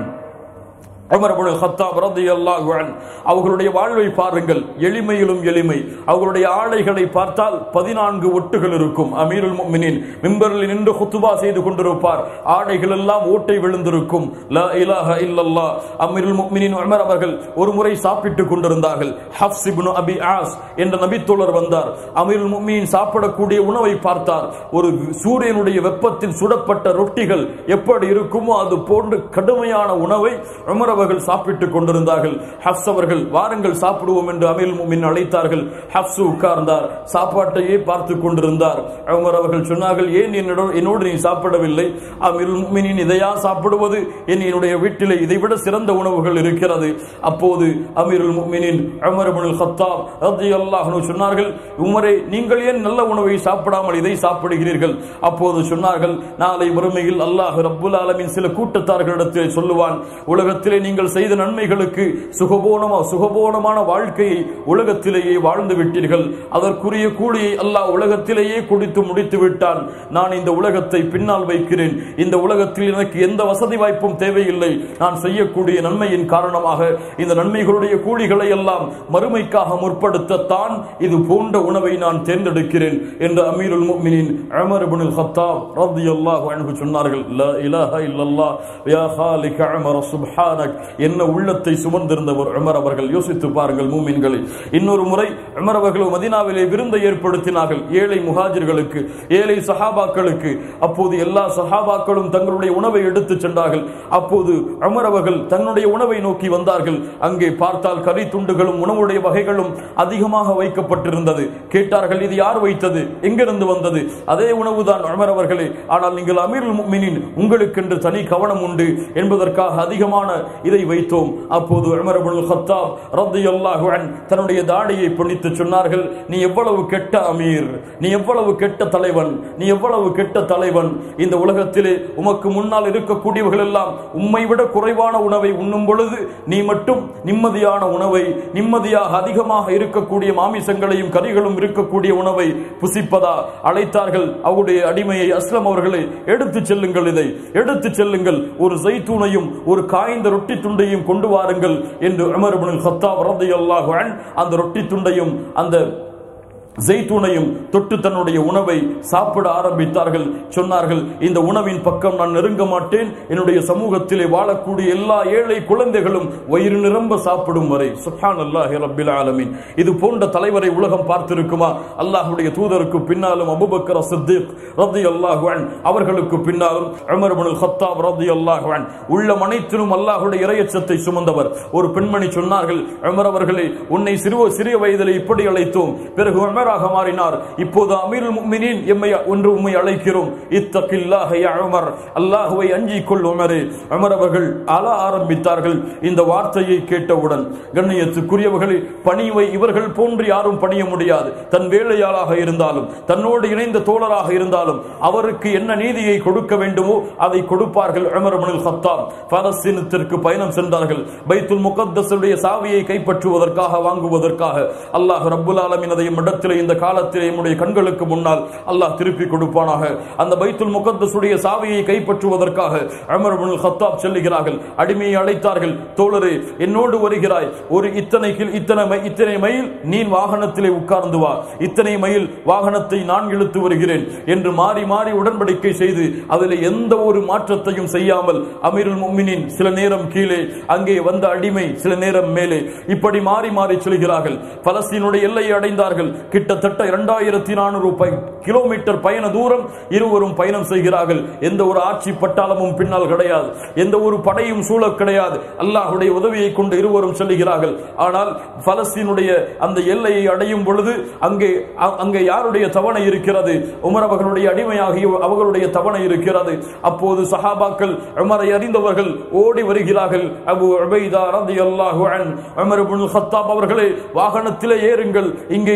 உமர் இப்னுல் கத்தாப் ரலியல்லாஹு அன் அவர்களுடைய வாழ்வை பாருங்கள் எளிமையிலும் எளிமை அவர்களுடைய ஆடைகளை பார்த்தால் பதினான்கு ஒட்டுகள் இருக்கும் அமீருல் முஃமினீன் மிம்பரில் நின்று குத்துபா செய்து கொண்டிருப்பார் ஆடைகள் எல்லாம் ஓட்டை விழுந்திருக்கும் லா இலாஹ இல்லல்லாஹ் அமீருல் முஃமினீன் உமர் அவர்கள் ஒரு முறை சாப்பிட்டுக் கொண்டிருந்தார்கள் ஹஃப்ஸ் இப்னு அபி ஆஸ் என்ற நபித்தோழர் வந்தார் அமீருல் முஃமினீன் சாப்பிடக்கூடிய உணவை பார்த்தார் ஒரு சூரியனுடைய வெப்பத்தில் சுடப்பட்ட ரொட்டிகள் எப்படி இருக்குமோ அது போன்று கடுமையான உணவை உமர் அவர்கள் சாப்பிட்டுக் கொண்டிருந்தார்கள் ஹப்ஸ் அவர்கள் வாருங்கள் சாப்பிடுவோம் என்று அமீல் முமின் அழைத்தார்கள் ஹப்ஸ் உட்கார்ந்தார் சாப்பாட்டையே பார்த்து கொண்டிருந்தார் உமர் அவர்கள் சொன்னார்கள் ஏன் என்னோட என்னோடு நீ சாப்பிடவில்லை அமீல் முமினின் இதையா சாப்பிடுவது என் என்னுடைய வீட்டிலே இதைவிட சிறந்த உணவுகள் இருக்கிறது அப்போது அமீருல் முமினின் உமர் இப்னுல் கத்தாப் ரலியல்லாஹு அன்ஹு சொன்னார்கள் உமரே நீங்கள் ஏன் நல்ல உணவை சாப்பிடாமல் இதை சாப்பிடுகிறீர்கள் அப்போது சொன்னார்கள் நாளை வறுமையில் அல்லாஹ் ரப்புல் ஆலமின் சில கூட்டத்தார்களிடத்தில் சொல்லுவான் உலகத்திலே நீங்கள் செய்த நன்மைகளுக்கு சுகபோனமா சுகபோனமான வாழ்க்கையை உலகத்திலேயே வாழ்ந்து விட்டீர்கள் அதற்குரிய கூலியை அல்லாஹ் உலகத்திலேயே குடித்து முடித்து விட்டான் நான் இந்த உலகத்தை பின்னால் வைக்கிறேன் இந்த உலகத்தில் எனக்கு எந்த வசதி வாய்ப்பும் தேவையில்லை நான் செய்யக்கூடிய நன்மையின் காரணமாக இந்த நன்மைகளுடைய கூலிகளை எல்லாம் மறுமைக்காக முற்படுத்தத்தான் இது போன்ற உணவை நான் தேர்ந்தெடுக்கிறேன் என்று அமீருல் முஃமினீன் உமர் இப்னுல் கத்தாப் ரலியல்லாஹு அன்ஹு சொன்னார்கள் லா இலாஹ இல்லல்லாஹ் யா ஹாலிக உமர் சுப்ஹானக் என்ன உள்ளத்தை சுமந்திருந்தவர் உமர் அவர்கள் யோசித்து பாருங்கள் மூமின்களை இன்னொரு முறை உமர் அவர்கள் மதீனாவிலே விருந்தை ஏற்படுத்தினார்கள் ஏழை முஹாஜிர்களுக்கு ஏழை சஹாபாக்களுக்கு அப்போது எல்லா சஹாபாக்களும் தங்களுடைய உணவை எடுத்துச் சென்றார்கள் அப்போது உமர் அவர்கள் தன்னுடைய உணவை நோக்கி வந்தார்கள் அங்கே பார்த்தால் கறி துண்டுகளும் உணவுடைய வகைகளும் அதிகமாக வைக்கப்பட்டிருந்தது கேட்டார்கள் இது யார் வைத்தது எங்கிருந்து வந்தது அதே உணவுதான் உமர் அவர்களே ஆனால் நீங்கள் அமீருல் முஃமினீன் உங்களுக்கென்று தனி கவனம் உண்டு என்பதற்காக அதிகமான இதை வைத்தோம் அப்போது உமர் இப்னுல் கத்தாப் ரலியல்லாஹு அன் தன்னுடைய தாடியை பிடித்து சொன்னார்கள் நீ எவ்வளவு கெட்ட அமீர் நீ எவ்வளவு கெட்ட தலைவன் நீ எவ்வளவு கெட்ட தலைவன் இந்த உலகத்திலே உமக்கு முன்னால் இருக்கக்கூடியவர்கள் எல்லாம் உம்மை விட குறைவான உணவை உண்ணும் பொழுது நீ மட்டும் நிம்மதியான உணவை நிம்மதியாக அதிகமாக இருக்கக்கூடிய மாமிசங்களையும் கறிகளும் இருக்கக்கூடிய உணவை புசிப்பதா அழைத்தார்கள் அவருடைய அடிமையை அஸ்லம் அவர்களை எடுத்துச் செல்லுங்கள் இதை எடுத்துச் செல்லுங்கள் ஒரு ஜைத்தூனையும் ஒரு காய்ந்த ரொட்டி துண்டையும் கொண்டு வாருங்கள் என்று உமர் இப்னுல் கத்தாப் ரலியல்லாஹு அன் அந்த ரொட்டி துண்டையும் அந்த ஜெய்தூனையும் தொட்டு தன்னுடைய உணவை சாப்பிட ஆரம்பித்தார்கள் சொன்னார்கள் இந்த உணவின் பக்கம் நான் நெருங்க மாட்டேன் என்னுடைய சமூகத்திலே வாழக்கூடிய எல்லா ஏழை குழந்தைகளும் வயிறு நிரம்ப சாப்பிடும் வரை சுஹான் அல்லாஹி ரப்பில் ஆலமீன் இது போன்ற தலைவரை உலகம் பார்த்திருக்குமா அல்லாஹ்வுடைய தூதருக்கு பின்னாலும் அபூபக்கர் சித்திக் ரதி அல்லாஹுவன் அவர்களுக்கு பின்னாலும் உமர் இப்னுல் கத்தாப் ரதி அல்லாஹுவன் உள்ள அனைத்திலும் அல்லாஹ்வுடைய இறையச்சத்தை சுமந்தவர் ஒரு பெண்மணி சொன்னார்கள் உமர் அவர்களே உன்னை சிறுவ சிறிய வயதிலே இப்படி அழைத்தோம் பிறகு உமராக மாறினார் இப்போது அமீருல் முஃமினீன் எம்மை ஒன்று உம்மை அழைக்கிறோம் இத்தகில்லாஹ யா உமர் அல்லாஹ்வை அஞ்சிக் கொள் உமரே உமர் அவர்கள் அழ ஆரம்பித்தார்கள் இந்த வார்த்தையை கேட்டவுடன் கண்ணியத்துக்குரியவர்களே பணிவை இவர்கள் போன்று யாரும் பணிய முடியாது தன் வேலையாளாக இருந்தாலும் தன்னோடு இணைந்த தோழராக இருந்தாலும் அவருக்கு என்ன நீதியை கொடுக்க வேண்டுமோ அதை கொடுப்பார்கள் உமர் இப்னுல் கத்தாப் பாலஸ்தீனத்திற்கு பயணம் சென்றார்கள் பைத்துல் முகத்தஸுடைய சாவியை கைப்பற்றுவதற்காக வாங்குவதற்காக அல்லாஹ் ரப்புல் ஆலமீன் அதையும் இடத்திலே இந்த காலத்திலே நம்முடைய கண்களுக்கு முன்னால் அல்லாஹ் திருப்பி கொடுப்பானாக அந்த பைத்துல் முகத்தஸுடைய சாவியை கைப்பற்றுவதற்காக உமர் இப்னுல் கத்தாப் செல்லுகிறார்கள் அடிமையை அழைத்தார்கள் தோழரே என்னோடு வருகிறாய் ஒரு இத்தனை கில் இத்தனை மை- இத்தனை மைல் நீ வாகனத்திலே உட்கார்ந்து வா இத்தனை மைல் வாகனத்தை நான் இழுத்து வருகிறேன் என்று மாறி மாறி உடன்படிக்கை செய்து அதில் எந்த ஒரு மாற்றத்தையும் செய்யாமல் அமீருல் முஃமினீன் சில நேரம் கீழே அங்கே வந்த அடிமை சில நேரம் மேலே இப்படி மாறி மாறி செல்கிறார்கள் பலஸ்தீனுடைய எல்லையை அடைந்தார்கள் கிட்டத்தட்ட இரண்டாயிரத்தி நானூறு கிலோமீட்டர் பயண தூரம் இருவரும் பயணம் செய்கிறார்கள் எந்த ஒரு ஆட்சி பட்டாளமும் பின்னால் கிடையாது எந்த ஒரு படையும் சூழ கிடையாது அல்லாஹ்வுடைய உதவியை கொண்டு இருவரும் செல்லுகிறார்கள் ஆனால் பலஸ்தீனுடைய அந்த எல்லையை அடையும் பொழுது அங்கே அ- அங்கே யாருடைய தவணை இருக்கிறது உமர் அவர்களுடைய அடிமையாகிய அவர்களுடைய தவணை இருக்கிறது அப்போது சஹாபாக்கள் உமரை அறிந்தவர்கள் ஓடி வருகிறார்கள் அபு உபைதா ரலியல்லாஹு அன் உமர் இப்னுல் கத்தாப் அவர்களே வாகனத்திலே ஏறுங்கள் இங்கே இருக்கக்கூடிய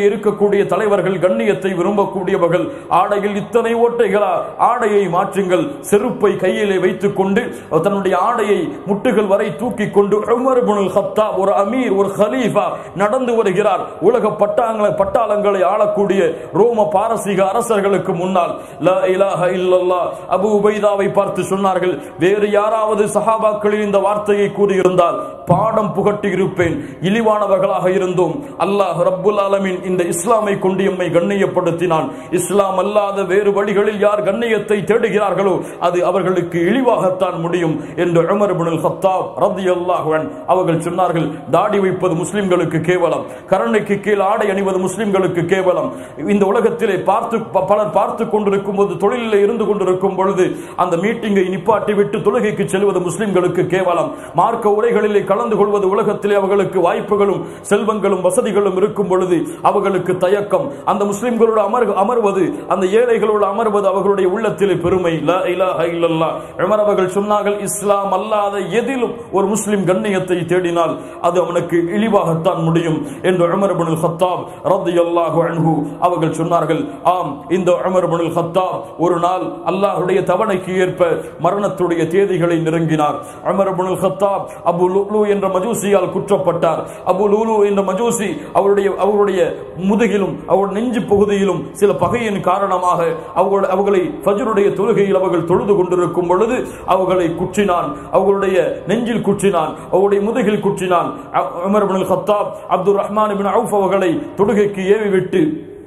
விரும்பக்கூடிய தலைவர்கள் கண்ணியத்தை விரும்பக்கூடியவர்கள் ஆடையில் இத்தனை ஓட்டைகளா ஆடையை மாற்றுங்கள் செருப்பை கையிலே வைத்துக் கொண்டு தன்னுடைய ஆடையை முட்டுகள் வரை தூக்கி கொண்டு உமர் இப்னுல் கத்தாப் ஒரு அமீர் ஒரு ஹலீஃபா நடந்து வருகிறார் உலக பட்டாங்களை பட்டாளங்களை ஆளக்கூடிய ரோம பாரசீக அரசர்களுக்கு முன்னால் லா இலாஹ இல்லல்லாஹ் அபு உபைதாவை பார்த்து சொன்னார்கள் வேறு யாராவது சஹாபாக்களில் இந்த வார்த்தையை கூறியிருந்தால் பாடம் புகட்டி இருப்பேன் இழிவானவர்களாக இருந்தோம் அல்லாஹ் ரப்புல் ஆலமீன் இந்த இஸ்லாமை கொண்டு எம்மை கண்ணியப்படுத்தினான் இஸ்லாம் அல்லாத வேறு வழிகளில் யார் கண்ணியத்தை தேடுகிறார்களோ அது அவர்களுக்கு இழிவாகத்தான் முடியும் என்று உமர் இப்னுல் கத்தாப் ரலியல்லாஹு அன்ஹு அவர்கள் சொன்னார்கள் தாடி வைப்பது முஸ்லிம்களுக்கு கேவலம் கரணைக்கு கீழ் ஆடை அணிவது முஸ்லிம்களுக்கு கேவலம் இந்த உலகத்திலே பார்த்து ப- பலர் பார்த்து கொண்டிருக்கும் போது தொழிலில் இருந்து கொண்டிருக்கும் பொழுது அந்த மீட்டிங்கை நிப்பாட்டி விட்டு தொழுகைக்கு செல்வது முஸ்லிம்களுக்கு கேவலம் மார்க்க உரைகளிலே கலந்து கொள்வது உலகத்திலே அவர்களுக்கு வாய்ப்புகளும் செல்வங்களும் வசதிகளும் இருக்கும் பொழுது அவர்களுக்கு தயக்கம் அந்த முஸ்லிம்களோடு அமர் அமர்வது அந்த ஏழைகளோடு அமர்வது அவர்களுடைய உள்ளத்திலே பெருமை லா இலாஹ இல்லல்லாஹ் உமர் அவர்கள் சொன்னார்கள் இஸ்லாம் அல்லாத எதிலும் ஒரு முஸ்லிம் கண்ணியத்தை தேடினால் அது அவனுக்கு இழிவாகத்தான் முடியும் என்று உமர் இப்னுல் கத்தாப் ரலியல்லாஹு அன்ஹு அவர்கள் சொன்னார்கள் ஆம் இந்த உமர் இப்னுல் கத்தாப் ஒரு நாள் அல்லாஹ்வுடைய தவணைக்கு ஏற்ப மரணத்துடைய தேதிகளை நெருங்கினார் Umar ibn al Khattab Abu Lulu என்ற மஜூசியால் குற்றப்பட்டார் அபு லுலு என்ற மஜூசி அவருடைய அவருடைய முதுகிலும் அவருடைய நெஞ்சு பகுதியிலும் சில பகையின் காரணமாக அவர்கள் அவர்களை ஃபஜ்ருடைய தொழுகையில் அவர்கள் தொழுது கொண்டிருக்கும் பொழுது அவர்களை குற்றினான் அவர்களுடைய நெஞ்சில் குற்றினான் அவருடைய முதுகில் குற்றினான் அ- Umar ibn al Khattab Abdul Rahman ibn Awf அவர்களை தொழுகைக்கு ஏவி விட்டு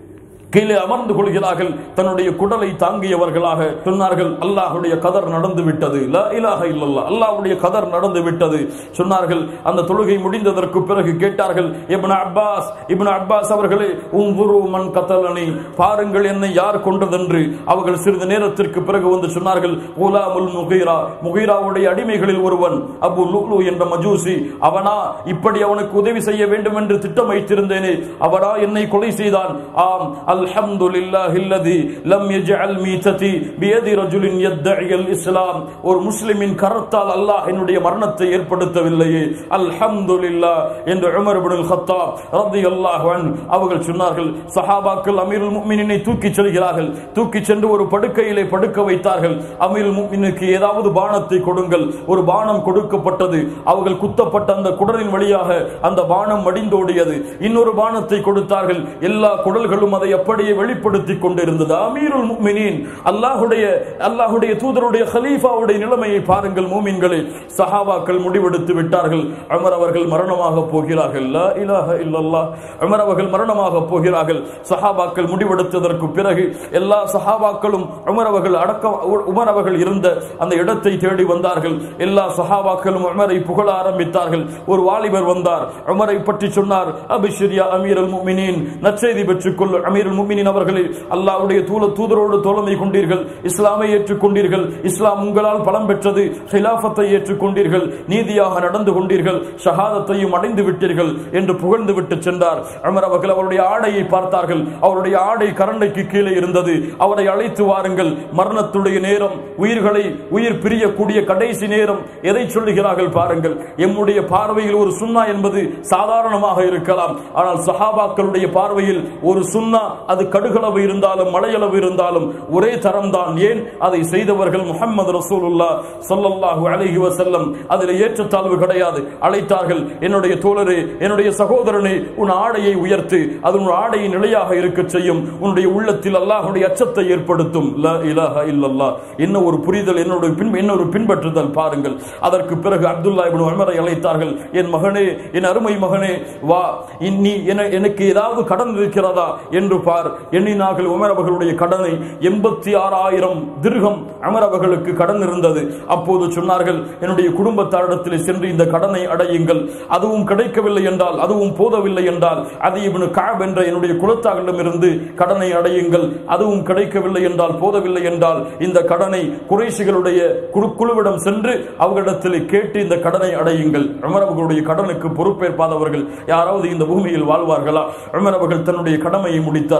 கீழே அமர்ந்து கொள்கிறார்கள் தன்னுடைய குடலை தாங்கியவர்களாக சொன்னார்கள் அல்லாஹ்வுடைய கதர் நடந்து விட்டது லா இலாஹ இல்லல்லாஹ் அல்லாஹ்வுடைய கதர் நடந்து விட்டது சொன்னார்கள் அந்த தொழுகை முடிந்ததற்கு பிறகு கேட்டார்கள் இப்னு அப்பாஸ் இப்னு அப்பாஸ் அவர்களே உங்குரு மன் கத்தலனி பாருங்கள் என்னை யார் கொண்டதென்று அவர்கள் சிறிது நேரத்திற்கு பிறகு வந்து சொன்னார்கள் உலாமுல் முகீரா முகீராவுடைய அடிமைகளில் ஒருவன் அபு லுலு என்ற மஜூசி அவனா இப்படி அவனுக்கு உதவி செய்ய வேண்டும் என்று திட்டம் வைத்திருந்தேனே அவனா என்னை கொலை செய்தான் ஆம் அல்ஹம்துலில்லாஹி அல்லதி லம் யஜ்அல் மீததி பியதி ரஜுலின் யத்தஇ இஸ்லாம் ஒரு முஸ்லிமின் கரத்தால் அல்லாஹ் என்னுடைய மரணத்தை ஏற்படுத்தவில்லையே அல்ஹம்துலில்லாஹ் என்று உமர் இப்னுல் கத்தாப் ரலியல்லாஹு அன்ஹு அவர்கள் சொன்னார்கள் சஹாபாக்கள் அமீருல் முஃமினீனை தூக்கி செல்கிறார்கள் தூக்கி சென்று ஒரு படுக்கையிலே படுக்க வைத்தார்கள் அமீருல் முஃமினுக்கு ஏதாவது பானத்தை கொடுங்கள் ஒரு பானம் கொடுக்கப்பட்டது அவர்கள் குத்தப்பட்ட அந்த குடலின் வழியாக அந்த பானம் வடிந்தோடியது இன்னொரு பானத்தை கொடுத்தார்கள் எல்லா குடல்களும் அதை அப்படியே வெளிப்படுத்திக் கொண்டிருந்தது அமீருல் முஃமினீன் அல்லாஹ்வுடைய அல்லாஹ்வுடைய தூதருடைய ஹலீஃபாவுடைய நிலைமையை பாருங்கள் மூமின்களே சஹாபாக்கள் முடிவெடுத்து விட்டார்கள் உமர் அவர்கள் மரணமாக போகிறார்கள் லா இலாஹ இல்லல்லாஹ் உமர் அவர்கள் மரணமாக போகிறார்கள் சஹாபாக்கள் முடிவெடுத்ததற்கு பிறகு எல்லா சஹாபாக்களும் உமர் அவர்கள் அடக்கம் உமர் அவர்கள் இருந்த அந்த இடத்தை தேடி வந்தார்கள் எல்லா சஹாபாக்களும் உமரை புகழ ஆரம்பித்தார்கள் ஒரு வாலிபர் வந்தார் உமரை பற்றி சொன்னார் அபிஷிரியா அமீர் அல் முமினின் நற்செய்தி பெற்றுக்கொள் அமீர் அல் முமினின் அவர்களே அல்லாஹ்வுடைய தூல தூதரோடு தோழமை கொண்டீர்கள் இஸ்லாமை ஏற்றுக்கொண்டீர்கள் இஸ்லாம் உங்களால் பலம் பெற்றது ஹிலாஃபத்தை ஏற்றுக்கொண்டீர்கள் நீதியாக நடந்து கொண்டீர்கள் ஷஹாதத்தையும் அடைந்து விட்டீர்கள் என்று புகழ்ந்து விட்டு சென்றார் அமர் அவர்கள் அவருடைய ஆடையை பார்த்தார்கள் அவருடைய ஆடை கரண்டைக்கு கீழே இருந்தது அவரை அழைத்து வாருங்கள் மரணத்துடைய நேரம் உயிர்களை உயிர் பிரியக்கூடிய கடைசி நேரம் எதை சொல்லுகிறார்கள் பாருங்கள் எம்முடைய பார்வையில் ஒரு சுன்னா என்பது சாதாரணமாக இருக்கலாம் ஆனால் சஹாபாக்களுடைய பார்வையில் ஒரு சுன்னா அது கடுகளவு இருந்தாலும் மலையளவு இருந்தாலும் ஒரே தரம் தான் ஏன் அதை செய்தவர்கள் முஹம்மது ரசூலுல்லா ஸல்லல்லாஹு அலைஹி வஸல்லம் அதில் ஏற்றத்தாழ்வு கிடையாது அழைத்தார்கள் என்னுடைய தோழரே என்னுடைய சகோதரனே உன் ஆடையை உயர்த்து அது உன் ஆடையை நிலையாக இருக்க செய்யும் உன்னுடைய உள்ளத்தில் அல்லாஹ்வுடைய அச்சத்தை ஏற்படுத்தும் லா இலாஹ இல்லல்லாஹ் என்ன ஒரு புரிதல் என்னோட பின் என்ன ஒரு பின்பற்றுதல் பாருங்கள் அதற்கு பிறகு அப்துல்லா இப்னு உமரை அழைத்தார்கள் என் மகனே என் அருமை மகனே வா இன் நீ என- எனக்கு ஏதாவது கடன் இருக்கிறதா என்று பார் எண்ணினார்கள் உமர் அவர்களுடைய கடனை எண்பத்தி ஆறாயிரம் திருகம் அமர் அவர்களுக்கு கடன் இருந்தது அப்போது சொன்னார்கள் என்னுடைய குடும்பத்தாரிடத்தில் சென்று இந்த கடனை அடையுங்கள் அதுவும் கிடைக்கவில்லை என்றால் அதுவும் போதவில்லை என்றால் அது இவனு காப் என்ற என்னுடைய குலத்தாரிடமிருந்து கடனை அடையுங்கள் அதுவும் கிடைக்கவில்லை என்றால் போதவில்லை என்றால் இந்த கடனை குறைசிகளுடைய குழு குழுவிடம் சென்று அவர்களிடத்தில் கேட்டு இந்த கடனை அடையுங்கள் உமர் அவர்களுடைய கடனுக்கு பொறுப்பேற்பாதவர்கள் யாராவது இந்த பூமியில் வாழ்வார்களா உமர் அவர்கள் தன்னுடைய கடமையை முடித்தார்கள்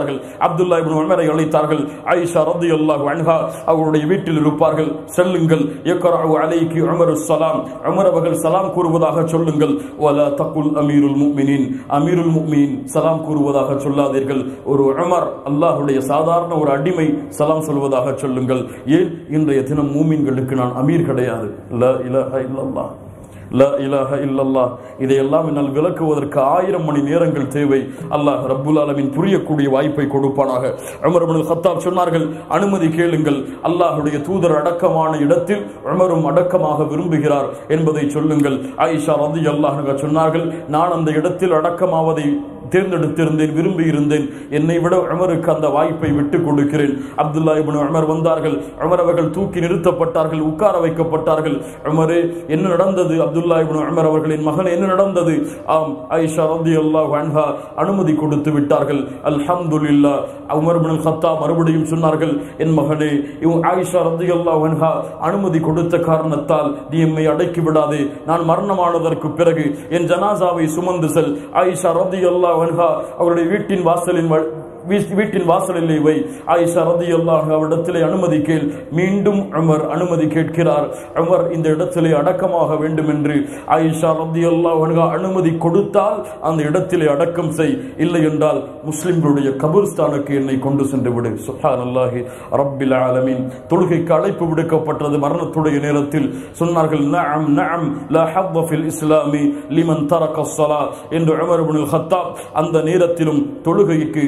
அழைத்தார்கள் அப்துல்லா இப்னு உமரை அழைத்தார்கள் ஆயிஷா ரலியல்லாஹு அன்ஹா அவருடைய வீட்டில் இருப்பார்கள் செல்லுங்கள் யக்ரஉ அலைக்கி உமரு ஸலாம் உமர் அவர்கள் சலாம் கூறுவதாக சொல்லுங்கள் வலா தகுல் அமீருல் முஃமினீன் அமீருல் முஃமினீன் சலாம் கூறுவதாக சொல்லாதீர்கள் ஒரு உமர் அல்லாஹ்வுடைய சாதாரண ஒரு அடிமை சலாம் சொல்வதாக சொல்லுங்கள் ஏன் இன்றைய தினம் மூமின்களுக்கு நான் அமீர் கிடையாது லா இலாஹ இல்லல்லாஹ் லா இலாஹ இல்லல்லாஹ் இதையெல்லாம் என்னால் விளக்குவதற்கு ஆயிரம் மணி நேரங்கள் தேவை அல்லாஹ் ரப்புல் ஆலமீன் புரியக்கூடிய வாய்ப்பை கொடுப்பானாக உமர் இப்னுல் கத்தாப் சொன்னார்கள் அனுமதி கேளுங்கள் அல்லாஹ்வுடைய தூதர் அடக்கமான இடத்தில் உமரும் அடக்கமாக விரும்புகிறார் என்பதை சொல்லுங்கள் ஆயிஷா ரலியல்லாஹு அன்ஹா சொன்னார்கள் நான் அந்த இடத்தில் அடக்கமாவதை தேர்ந்தெடுத்திருந்தேன் விரும்பி இருந்தேன் என்னை விட உமருக்கு அந்த வாய்ப்பை விட்டுக் கொடுக்கிறேன் அப்துல்லா இப்னு உமர் வந்தார்கள் உமர் அவர்கள் தூக்கி நிறுத்தப்பட்டார்கள் உட்கார வைக்கப்பட்டார்கள் உமரே என்ன நடந்தது அப்துல்லா இப்னு உமர் அவர்களின் மகன் என்ன நடந்தது ஆம் ஐஷா ரலியல்லாஹு அன்ஹா அனுமதி கொடுத்து விட்டார்கள் அல்ஹம்துலில்லாஹ் உமர் இப்னு கத்தாப் மறுபடியும் சொன்னார்கள் என் மகனே இவன் ஆயிஷா ரலியல்லாஹு அன்ஹா அனுமதி கொடுத்த காரணத்தால் நீ எம்மை அடக்கி விடாதே நான் மரணமானதற்கு பிறகு என் ஜனாசாவை சுமந்து செல் ஆயிஷா ரலியல்லாஹு அன்ஹா அவருடைய வீட்டின் வாசலின் வ- வீ- வீட்டின் வாசலில் வை ஆயிஷா ரதியல்லாஹு அவரிடத்திலே அனுமதி கேள் மீண்டும் உமர் அனுமதி கேட்கிறார் உமர் இந்த இடத்திலே அடக்கமாக வேண்டும் என்று ஆயிஷா ரதியல்லாஹு அன்ஹா அனுமதி கொடுத்தால் அந்த இடத்திலே அடக்கம் செய் இல்லை என்றால் முஸ்லிம்களுடைய கபர்ஸ்தானுக்கு என்னை கொண்டு சென்று விடு சுப்ஹானல்லாஹி ரப்பில் ஆலமீன் தொழுகைக்கு அழைப்பு விடுக்கப்பட்டது மரணத்துடைய நேரத்தில் சொன்னார்கள் நஅம் நஅம் லா ஹவ்வ ஃபில் இஸ்லாமி லிமன் தரக ஸலா என்று உமர் இப்னுல் கத்தாப் அந்த நேரத்திலும் தொழுகைக்கு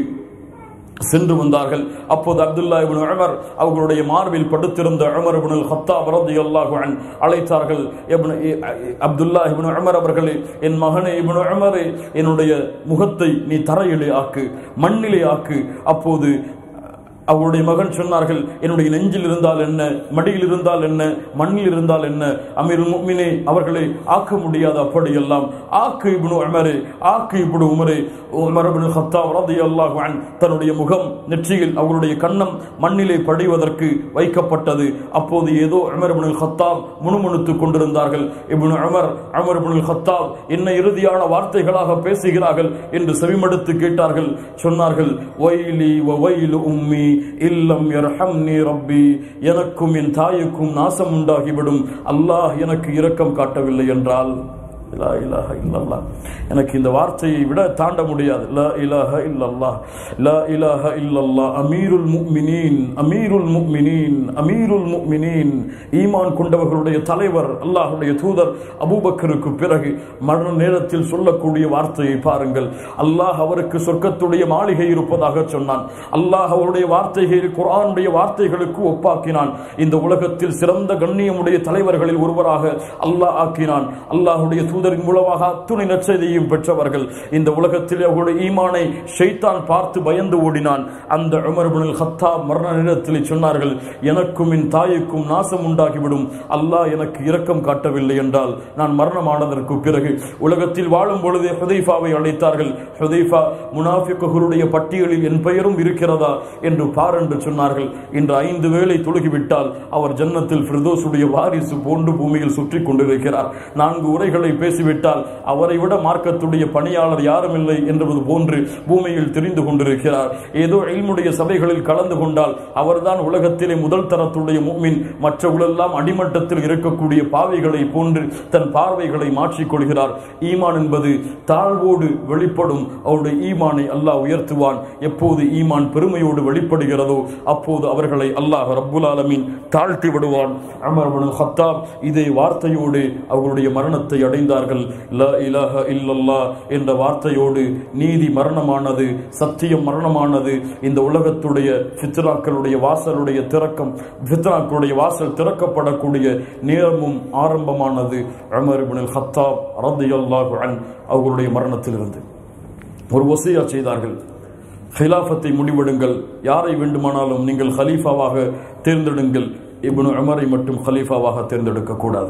சென்று வந்தார்கள் அப்போது அப்துல்லா இப்னு உமர் அவர்களுடைய மார்பில் படுத்திருந்த உமர் இப்னுல் கத்தாப் ரலியல்லாஹு அன் அழைத்தார்கள் இப்னு இ- அப்துல்லா இப்னு உமர் அவர்களே என் மகனே இப்னு உமரே என்னுடைய முகத்தை நீ தரையிலே ஆக்கு மண்ணிலே ஆக்கு அப்போது அவருடைய மகன் சொன்னார்கள் என்னுடைய நெஞ்சில் இருந்தால் என்ன மடியில் இருந்தால் என்ன மண்ணில் இருந்தால் என்ன அமீர் முக்மினே அவர்களை ஆக்க முடியாது அப்படியெல்லாம் ஆக்கு இப்னு உமரே ஆக்கு இப்னு உமரே உமர் இப்னு கத்தாப் ரலியல்லாஹு அன் தன்னுடைய முகம் நெற்றியில் அவருடைய கன்னம் மண்ணிலே படிவதற்கு வைக்கப்பட்டது அப்போது ஏதோ உமர் இப்னு கத்தாப் முணுமுணுத்துக் கொண்டிருந்தார்கள் ibn Umar Umar ibn Khattab என்ன இறுதியான வார்த்தைகளாக பேசுகிறார்கள் என்று செவிமடுத்து கேட்டார்கள் சொன்னார்கள் வைலி வ வைலு உம்மி இல்லம் யர்ஹம்னி ரப்பி எனக்கும் என் தாயுக்கும் நாசம் உண்டாகிவிடும் அல்லாஹ் எனக்கு இரக்கம் காட்டவில்லை என்றால் லா இலாஹ இல்லல்லாஹ் எனக்கு இந்த வார்த்தையை விட தாண்ட முடியாது லா இலாஹ இல்லல்லாஹ் லா இலாஹ இல்லல்லாஹ் அமீருல் முஃமினீன் அமீருல் முஃமினீன் அமீருல் முஃமினீன் ஈமான் கொண்டவர்களுடைய தலைவர் அல்லாஹ்வுடைய தூதர் அபூபக்கருக்கு பிறகு மரண நேரத்தில் சொல்லக்கூடிய வார்த்தையை பாருங்கள் அல்லாஹ் அவருக்கு சொர்க்கத்துடைய மாளிகை இருப்பதாக சொன்னான் அல்லாஹ் அவருடைய வார்த்தைகள் குர்ஆனுடைய வார்த்தைகளுக்கு ஒப்பாக்கினான் இந்த உலகத்தில் சிறந்த கண்ணியமுடைய தலைவர்களில் ஒருவராக அல்லாஹ் ஆக்கினான் அல்லாஹ்வுடைய தூதரின் மூலமாக அத்துணை நற்செய்தியையும் பெற்றவர்கள் இந்த உலகத்தில் அவர்களுடைய ஈமானை ஷைத்தான் பார்த்து பயந்து ஓடினான் அந்த உமர் இப்னுல் கத்தாப் மரண நேரத்தில் சொன்னார்கள் எனக்கும் என் தாய்க்கும் நாசம் உண்டாகிவிடும் அல்லாஹ் எனக்கு இரக்கம் காட்டவில்லை என்றால் நான் மரணமானதற்கு பிறகு உலகத்தில் வாழும் பொழுதே ஹுதைஃபாவை அழைத்தார்கள் ஹுதைஃபா முனாஃபிக்குகளுடைய பட்டியலில் என் பெயரும் இருக்கிறதா என்று பார் என்று சொன்னார்கள் இன்று ஐந்து வேளை தொழுகிவிட்டால் அவர் ஜன்னத்தில் ஃபிர்தோஸுடைய வாரிசு போன்று பூமியில் சுற்றி கொண்டிருக்கிறார் நான்கு உரைகளை பேசிவிட்டால் அவரை விட மார்க்கத்துடைய பணியாளர் யாரும் இல்லை என்பது போன்று பூமியில் தெரிந்து கொண்டிருக்கிறார் ஏதோ இல்முடைய சபைகளில் கலந்து கொண்டால் அவர்தான் உலகத்திலே முதல் தரத்துடைய முக்மின் மற்றவர்களெல்லாம் அடிமட்டத்தில் இருக்கக்கூடிய பாவைகளை போன்று தன் பார்வைகளை மாற்றிக் கொள்கிறார் ஈமான் என்பது தாழ்வோடு வெளிப்படும் அவருடைய ஈமானை அல்லாஹ் உயர்த்துவான் எப்போது ஈமான் பெருமையோடு வெளிப்படுகிறதோ அப்போது அவர்களை அல்லாஹ் ரப்புல் ஆலமீன் தாழ்த்தி விடுவான் அமர் இப்னு ஹத்தாப் இதே வார்த்தையோடு அவர்களுடைய மரணத்தை அடைந்தார்கள் லா இலாஹ இல்லல்லாஹ் என்ற வார்த்தையோடு நீதி மரணமானது சத்தியம் மரணமானது இந்த உலகத்துடைய ஃபித்ராக்களுடைய வாசலுடைய திறக்கம் ஃபித்ராக்களுடைய வாசல் திறக்கப்படக்கூடிய நேரமும் ஆரம்பமானது உமர் இப்னுல் ஹத்தாப் ரலியல்லாஹு அன் அவர்களுடைய மரணத்திலிருந்து ஒரு வசியா செய்தார்கள் ஹிலாஃபத்தை முடிவெடுங்கள் யாரை வேண்டுமானாலும் நீங்கள் ஹலீஃபாவாக தேர்ந்தெடுங்கள் இப்னு உமரை மட்டும் ஹலீஃபாவாக தேர்ந்தெடுக்க கூடாது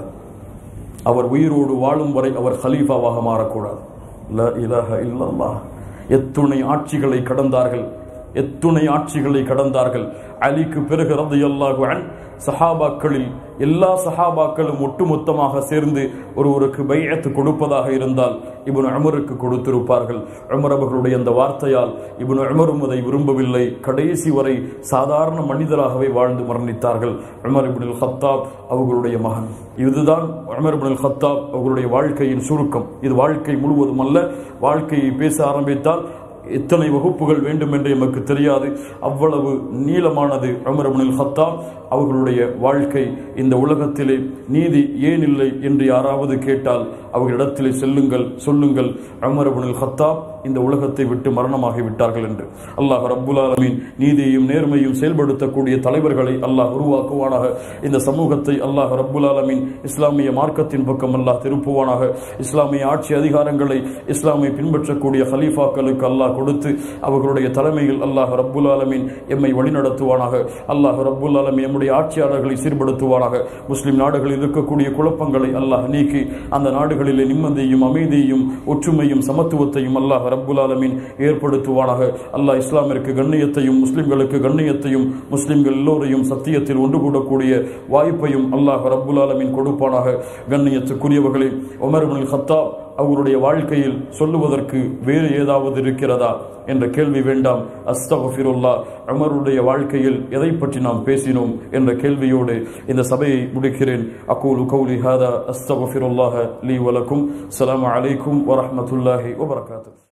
அவர் உயிரோடு வாழும் வரை அவர் ஹலீஃபாவாக மாறக்கூடாது ல இலாஹ இல்லல்லாஹ் எத்துணை ஆட்சிகளை கடந்தார்கள் எத்துணை ஆட்சிகளை கடந்தார்கள் அலிக்கு பிறகு ரதியல்லாஹு அன் சஹாபாக்களில் எல்லா சஹாபாக்களும் ஒட்டுமொத்தமாக சேர்ந்து ஒருவருக்கு பையத்து கொடுப்பதாக இருந்தால் இப்னு உமருக்கு கொடுத்திருப்பார்கள் உமர் அவர்களுடைய அந்த வார்த்தையால் இப்னு உமரும் அதை விரும்பவில்லை கடைசி வரை சாதாரண மனிதராகவே வாழ்ந்து மரணித்தார்கள் உமர் இப்னுல் ஹத்தாப் அவர்களுடைய மகன் இதுதான் உமர் இப்னுல் ஹத்தாப் அவர்களுடைய வாழ்க்கையின் சுருக்கம் இது வாழ்க்கை முழுவதும் அல்ல வாழ்க்கையை பேச ஆரம்பித்தால் எத்தனை வகுப்புகள் வேண்டும் என்று எமக்கு தெரியாது அவ்வளவு நீளமானது உமர் இப்னுல் ஹத்தாப் அவர்களுடைய வாழ்க்கை இந்த உலகத்திலே நீதி ஏன் இல்லை என்று யாராவது கேட்டால் அவர்களிடத்திலே செல்லுங்கள் சொல்லுங்கள் உமர் இப்னுல் ஹத்தாப் இந்த உலகத்தை விட்டு மரணமாகி விட்டார்கள் என்று அல்லாஹ் ரப்புல் ஆலமீன் நீதியையும் நேர்மையும் செயல்படுத்தக்கூடிய தலைவர்களை அல்லாஹ் உருவாக்குவானாக இந்த சமூகத்தை அல்லாஹ் ரப்புல் ஆலமீன் இஸ்லாமிய மார்க்கத்தின் பக்கம் அல்லாஹ் திருப்புவானாக இஸ்லாமிய ஆட்சி அதிகாரங்களை இஸ்லாமை பின்பற்றக்கூடிய ஹலீஃபாக்களுக்கு அல்லாஹ் கொடுத்து அவர்களுடைய தலைமையில் அல்லாஹ் ரப்புல் ஆலமீன் எம்மை வழிநடத்துவானாக அல்லாஹ் ரப்புல் ஆலமீன் எம்முடைய ஆட்சியாளர்களை சீர்படுத்துவானாக முஸ்லிம் நாடுகளில் இருக்கக்கூடிய குழப்பங்களை அல்லாஹ் நீக்கி அந்த நாடுகளிலே நிம்மதியையும் அமைதியையும் ஒற்றுமையும் சமத்துவத்தையும் அல்லாஹ் ரப்புல் ஆலமீன் ஏற்படுத்துவானாக அல்லாஹ் இஸ்லாமிற்கு கண்ணியத்தையும் முஸ்லிம்களுக்கு கண்ணியத்தையும் முஸ்லிம்கள் எல்லோரையும் சத்தியத்தில் ஒன்று கூடக்கூடிய வாய்ப்பையும் அல்லாஹ் ரப்புல் ஆலமீன் கொடுப்பானாக கண்ணியத்துக்குரியவர்களே உமர் இப்னுல் ஹத்தாப் அவருடைய வாழ்க்கையில் சொல்லுவதற்கு வேறு ஏதாவது இருக்கிறதா என்ற கேள்வி வேண்டாம் அஸ்தகஃபிருல்லா உமருடைய வாழ்க்கையில் எதை பற்றி நாம் பேசினோம் என்ற கேள்வியோடு இந்த சபையை முடிக்கிறேன் அகூலு கௌலி ஹாதா அஸ்தகஃபிருல்லாஹ லீ வலக்கும் அஸ்ஸலாமு அலைக்கும் வரஹ்மத்துல்லாஹி வபரகாத்துஹு